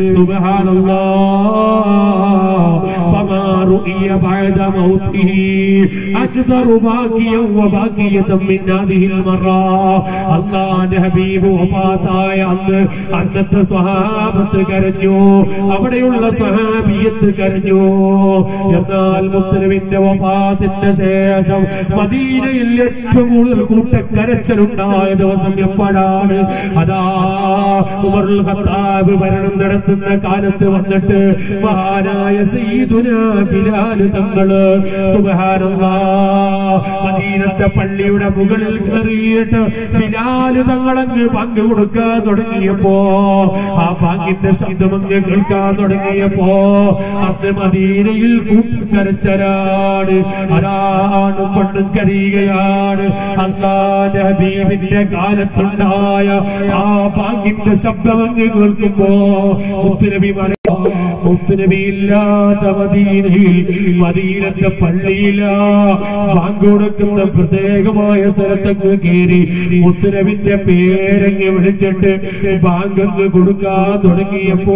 സുബ്ഹാനല്ലാഹ് فما رؤي بعد موته أكثر باكيا وباكية من هذه المرة അള്ളാന്റെ ഹബീബ് വഫാത്തായ അന്ന് അന്നത്തെ സ്വഹാബത്ത് കരഞ്ഞു അവിടെയുള്ള സ്വഹാബിയത്ത് കരഞ്ഞു എന്നാൽ മുത്തലവിന്റെ വഫാത്തിന്റെ ശേഷം മദീനയിൽ ഏറ്റവും കൂടുതൽ കൂട്ടക്കരച്ചലുണ്ടായ ദിവസം എപ്പോഴാണ് അതാ ഉമറുൽ ഖത്താബ് ഭരണം നടത്തുന്ന കാലത്ത് വന്നിട്ട് മഹാനായ സയ്യിദുന ബിലാൽ തങ്ങള് സുബ്ഹാനല്ലാഹ് മദീനത്തെ പള്ളിയുടെ മുകളിൽ കയറിയിട്ട് ബിലാല് തങ്ങളങ്ങ് പങ്ക് കൊടുക്കാൻ തുടങ്ങിയപ്പോ ആ പാങ്കിന്റെ ശബ്ദമങ്ങ് കേൾക്കാൻ തുടങ്ങിയപ്പോ അന്ന് മദീനയിൽ കൂട്ടിക്കരച്ചരാണ് അതാണ് പെണ്ണും കരയുകയാണ് അള്ളാന്റെ ഹബീബിന്റെ കാലത്തുണ്ടായ ആ പാങ്കിന്റെ ശബ്ദമങ്ങ് കേൾക്കുമ്പോ മുത്തുനബി മല മുത്തുനബിയില്ലാത്ത മദീനയിൽ മദീനത്തെ പള്ളിയിലാ ബാങ്ക് കൊടുക്കുന്ന പ്രത്യേകമായ സ്ഥലത്തങ്ങ് കയറി മുത്തുനബിന്റെ പേരങ്ങ് വിളിച്ചിട്ട് ബാങ്കങ്ങ് കൊടുക്കാൻ തുടങ്ങിയപ്പോ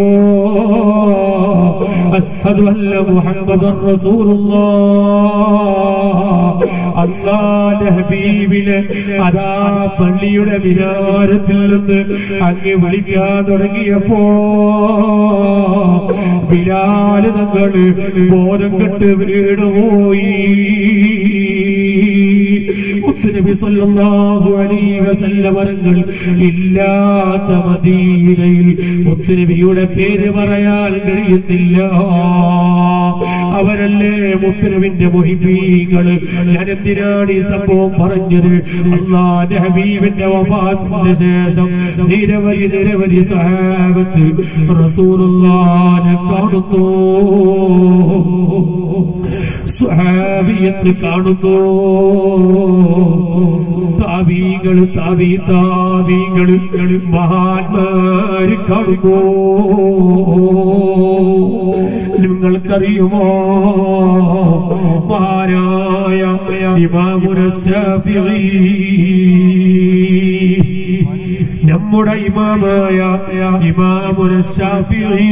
അസ്ഹദു അല്ല മുഹമ്മദ് അള്ളാന്റെ ഹബീബിലെ അതാ പള്ളിയുടെ വിനാരത്തിൽ നിന്ന് അങ്ങ് വിളിക്കാൻ തുടങ്ങിയപ്പോ ബിലാല് തങ്ങള് ബോധം കെട്ട് വീണുപോയി മുത്തുനബി സല്ലല്ലാഹു അലൈഹി വസല്ലമങ്ങൾ ഇല്ലാത്ത മദീനയിൽ മുത്തുനബിയുടെ പേര് പറയാൻ കഴിയുന്നില്ല അവരല്ലേ മുത്തുനബിന്റെ മൊഹിബീങ്ങൾ ഞാൻ എന്തിനാണ് ഈ സംഭവം പറഞ്ഞത് അള്ളാന്റെ ഹബീബിന്റെ വഫാത്തിന്റെ ശേഷം നിരവധി നിരവധി സഹാബത്ത് റസൂലുള്ളാനെ കാണുന്നു സ്വഹാബിയത്ത് കാണുന്നു താവീകൾ താവി താവീകൾ മഹാന്മാര് കാണുന്നു നിങ്ങൾക്കറിയുമോ മഹാനായ ഇമാമുന ശാഫിഈ നമ്മുടെ ഇമാമായ ഇമാമുന ശാഫിഈ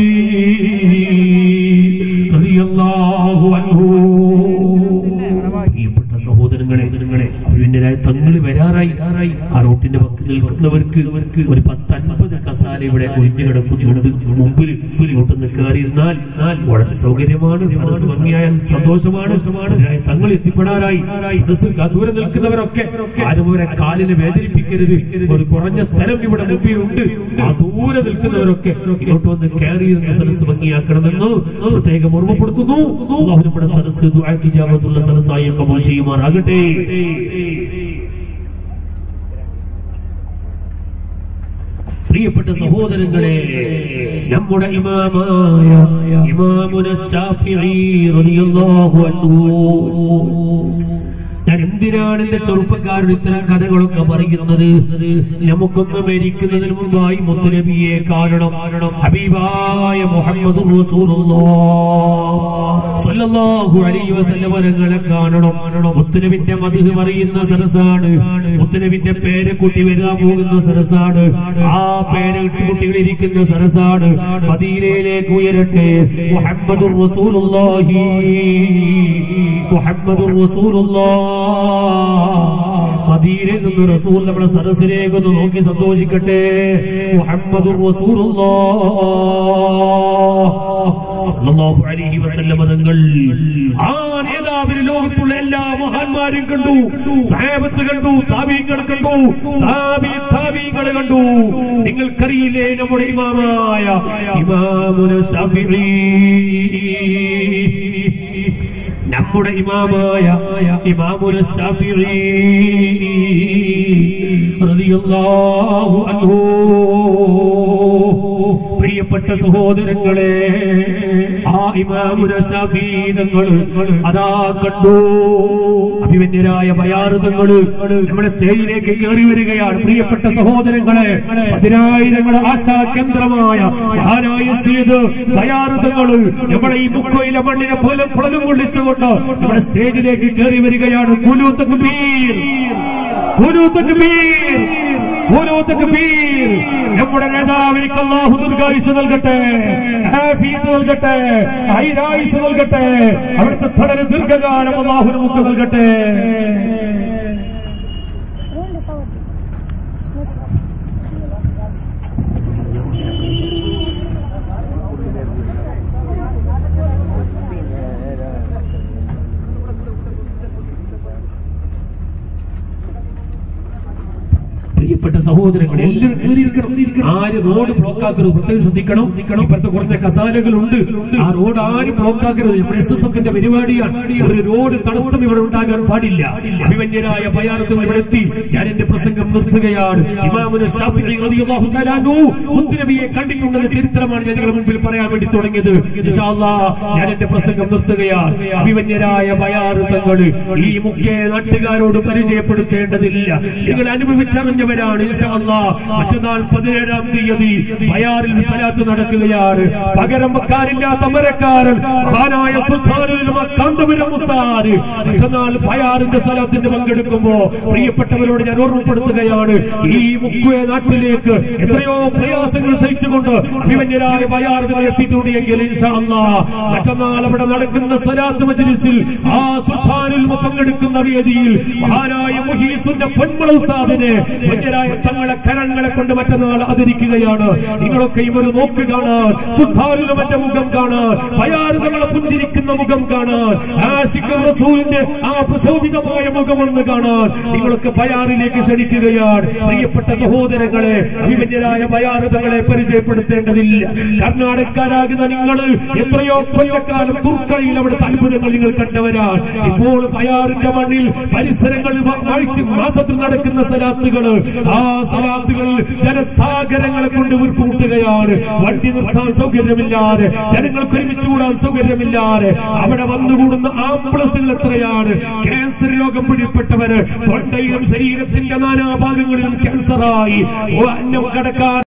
റളിയല്ലാഹു അൻഹു പ്രിയപ്പെട്ട സഹോദരങ്ങളെ നിങ്ങളെ അഭിന്നരായ തങ്ങൾ വരാറായി ആ റോട്ടിന്റെ പക്കൽ നിൽക്കുന്നവർക്ക് ഒരു പത്തൻപത് കസാല ഇവിടെ ഒഴിഞ്ഞു കിടക്കുന്നുണ്ട് മുമ്പിൽ മുമ്പിലോട്ടൊന്ന് കയറിയിരുന്നാൽ വളരെ സൗകര്യമാണ് സദസ് ഭംഗിയായ സന്തോഷമാണ് അതിനായി തങ്ങൾ എത്തിപ്പെടാനായി സദസ്സിൽ ദൂരെ നിൽക്കുന്നവരൊക്കെ ആരും അവരെ കാലിനെ വേദനിപ്പിക്കരുത് ഒരു കുറഞ്ഞ സ്ഥലം ഇവിടെ മുമ്പിലുണ്ട് ആ ദൂരെ നിൽക്കുന്നവരൊക്കെ ഇങ്ങോട്ട് വന്ന് കയറിയിരുന്ന സദസ് ഭംഗിയാക്കണമെന്ന് പ്രത്യേകം ഓർമ്മപ്പെടുത്തുന്നു അള്ളാഹു നമ്മുടെ സദസ് ദുആക്ക് ഇജാബത്തുള്ള സദസ്സായി കബൂൽ ചെയ്യുമാറാകട്ടെ പ്രിയപ്പെട്ട സഹോദരങ്ങളെ നമ്മുടെ ഇമാമായ ഇമാമുന ശാഫിഈ റളിയല്ലാഹു അൻഹു ഞാൻ എന്തിനാണ് എന്റെ ചെറുപ്പക്കാരുടെ ഇത്തരം കഥകളൊക്കെ പറയുന്നത് നമുക്കൊന്ന് മരിക്കുന്നതിന് മുമ്പായി മുത്തുനബിയെ കാണണം ഹബീബായ മുഹമ്മദ് സല്ലല്ലാഹു അലൈഹി വസല്ലമ തങ്ങളെ കാണണം മുത്തുനബിന്റെ മധു പറയുന്ന സരസാണ് മുത്തുനബിന്റെ പേര് കൂട്ടി വരാൻ പോകുന്ന സരസാണ് ആ പേര് കുട്ടികൾ ഇരിക്കുന്ന സരസാണ് മദീനയിലേക്ക് ഉയരട്ടെ മുഹമ്മദ് റസൂലുള്ളാഹി മുഹമ്മദ് റസൂലുള്ളാഹ് മദീനയിൽ നിന്ന് റസൂൽ നമ്മുടെ സദസ്സിലേക്ക് ഒന്ന് നോക്കി സന്തോഷിക്കട്ടെ മുഹമ്മദ് തങ്ങൾ ആ നേതാവിന് ലോകത്തുള്ള എല്ലാ മഹാന്മാരും കണ്ടു സാഹബത്ത് കണ്ടു താബീങ്ങൾ കണ്ടു താബി താബീങ്ങൾ കണ്ടു നിങ്ങൾക്കറിയില്ലേ നമ്മുടെ ഇമാമായ ഇമാമുന ശഫീഈ നമ്മുടെ ഇമാമായ ഇമാമുൽ ശാഫിഈ റളിയല്ലാഹു അൻഹു പ്രിയപ്പെട്ട സഹോദരങ്ങളെ ആ ഇമാമുൽ ശാഫിഈ തങ്ങൾ അതാ കണ്ടു അഭിമന്യരായ ബയാറുതങ്ങള് നമ്മുടെ സ്റ്റേജിലേക്ക് കയറി വരികയാണ് പ്രിയപ്പെട്ട സഹോദരങ്ങളെ പതിനായിരങ്ങളെ ആശാ കേന്ദ്രമായ മഹാനായ സീത് ബയാറുതങ്ങള് നമ്മുടെ ഈ മുക്കോയിലെ മണ്ണിനെ പോലെ പുളകം കൊള്ളിച്ചുകൊണ്ട് നമ്മുടെ സ്റ്റേജിലേക്ക് കയറി വരികയാണ് കുലു തക്ബീർ കുലു തക്ബീർ കുലു തക്ബീർ നമ്മുടെ നേതാവിനിക്ക് അല്ലാഹു ദീർഘായുസ് നൽകട്ടെ ആഫിയത്ത് നൽകട്ടെ ഐരായുസ് നൽകട്ടെ അവിടുത്തെ തുടര് ദീർഘകാലം അല്ലാഹു നമുക്ക് നൽകട്ടെ Роль Сауди. പ്രിയപ്പെട്ട സഹോദരങ്ങൾ എല്ലാവരും കയറിയിരിക്കണം ആര് റോഡ് ബ്ലോക്ക് ആക്കരുത് പ്രത്യേകം ശ്രദ്ധിക്കണം ഇപ്പോഴത്തെ കുറച്ച് കസാലകളുണ്ട് ആ റോഡ് ആരും ബ്ലോക്ക് ആക്കരുത് നമ്മുടെ എസ് എസ് എഫിന്റെ പരിപാടിയാണ് ഒരു റോഡ് തടസ്സം ഇവിടെ ഉണ്ടാകാൻ പാടില്ല അഭിമന്യരായ പയാറത്തും ഇവിടെ എത്തി ഞാൻ എന്റെ പ്രസംഗം നിർത്തുകയാണ് ഇമാമുന ഷാഫിഈ റളിയല്ലാഹു തആല അൻഹു മുത്തുനബിയെ കണ്ടിട്ടുണ്ടെന്ന ചരിത്രമാണ് ഞാൻ നിങ്ങളുടെ മുമ്പിൽ പറയാൻ വേണ്ടി തുടങ്ങിയത് ഇൻഷാ അല്ലാഹ് ഞാൻ എന്റെ പ്രസംഗം നിർത്തുകയാണ് അഭിമന്യരായ പയാറുത്തങ്ങള് ഈ മുഖ്യ നാട്ടുകാരോട് പരിചയപ്പെടുത്തേണ്ടതില്ല നിങ്ങൾ അനുഭവിച്ചറിഞ്ഞവരാണ് ഇൻഷാ അല്ലാഹ് മറ്റന്നാൾ പതിനേഴാം തീയതി ബയാറിൽ സലാത്ത് നടക്കുകയാണ് പകരം വെക്കാനില്ലാത്ത മരക്കാരൻ മഹാനായ സുൽത്താനുൽ കാന്തപുരം മുസ്താദ് മറ്റന്നാൾ ബയാറിന്റെ സ്ഥലത്തിന് പങ്കെടുക്കുമ്പോ പ്രിയപ്പെട്ടവരോട് ഞാൻ ഓർമ്മപ്പെടുത്തുകയാണ് ഈ മുക്കുവ നാട്ടിലേക്ക് എത്രയോ പ്രയാസങ്ങൾ സഹിച്ചുകൊണ്ട് അഭിമന്യരായ ബയാറുകൾ എത്തിയിട്ടുണ്ട് എങ്കിൽ ഇൻഷാ അല്ലാഹ് മറ്റന്നാൾ അവിടെ നടക്കുന്ന സലാത്ത് മജ്ലിസിൽ ആ സുൽത്താനിൽ പങ്കെടുക്കുന്ന വേദിയിൽ മഹാനായ മുഹീസുന്റെ പൊന്മള ഉസ്താദിനെ വന്യരായ തങ്ങളെ കരങ്ങളെ കൊണ്ട് മറ്റന്നാൾ ആദരിക്കുകയാണ് നിങ്ങളൊക്കെയും ഒരു നോക്ക് കാണാൻ സുൽത്താനിലും എന്റെ മുഖം കാണാൻ ബയാറുകളെ പുഞ്ചിരിക്കുന്ന മുഖം കാണാൻ ആശിഖ് റസൂലിന്റെ ആ പ്രശോഭിതമായ മുഖം ഒന്ന് കാണാൻ നിങ്ങളൊക്കെ ബയാറിലേക്ക് ക്ഷണിക്കുകയാണ് പ്രിയപ്പെട്ട സഹോദരങ്ങളെ അഭിമന്യരായ ബയാറുകളെ പരിചയപ്പെടുത്തേണ്ടതില്ല കർണാടകക്കാരാകുന്ന നിങ്ങൾ എത്രയോ കൊല്ലക്കാലം തുർക്കയിൽ അവിടുത്തെ അത്ഭുതങ്ങൾ നിങ്ങൾ കണ്ടവരാണ് ഇപ്പോൾ ബയാറിന്റെ മണ്ണിൽ പരിസരങ്ങളിൽ ആഴ്ച മാസത്തിൽ നടക്കുന്ന സലാത്തുകൾ ആ സലാത്തുകൾ ജനസാഗരങ്ങളെ കൊണ്ട് വീർപ്പുമുട്ടുകയാണ് വണ്ടി നിർത്താൻ സൗകര്യമില്ലാതെ ജനങ്ങൾക്ക് ഒരുമിച്ച് കൂടാൻ സൗകര്യമില്ലാതെ അവിടെ വന്നുകൂടുന്ന ആംബുലൻസുകൾ എത്രയാണ് ക്യാൻസർ രോഗം പിടിപ്പെട്ടവര് തൊണ്ടയിലും ശരീരത്തിന്റെ നാനാഭാഗങ്ങളിലും ക്യാൻസറായി ഓ അന്നം കടക്കാൻ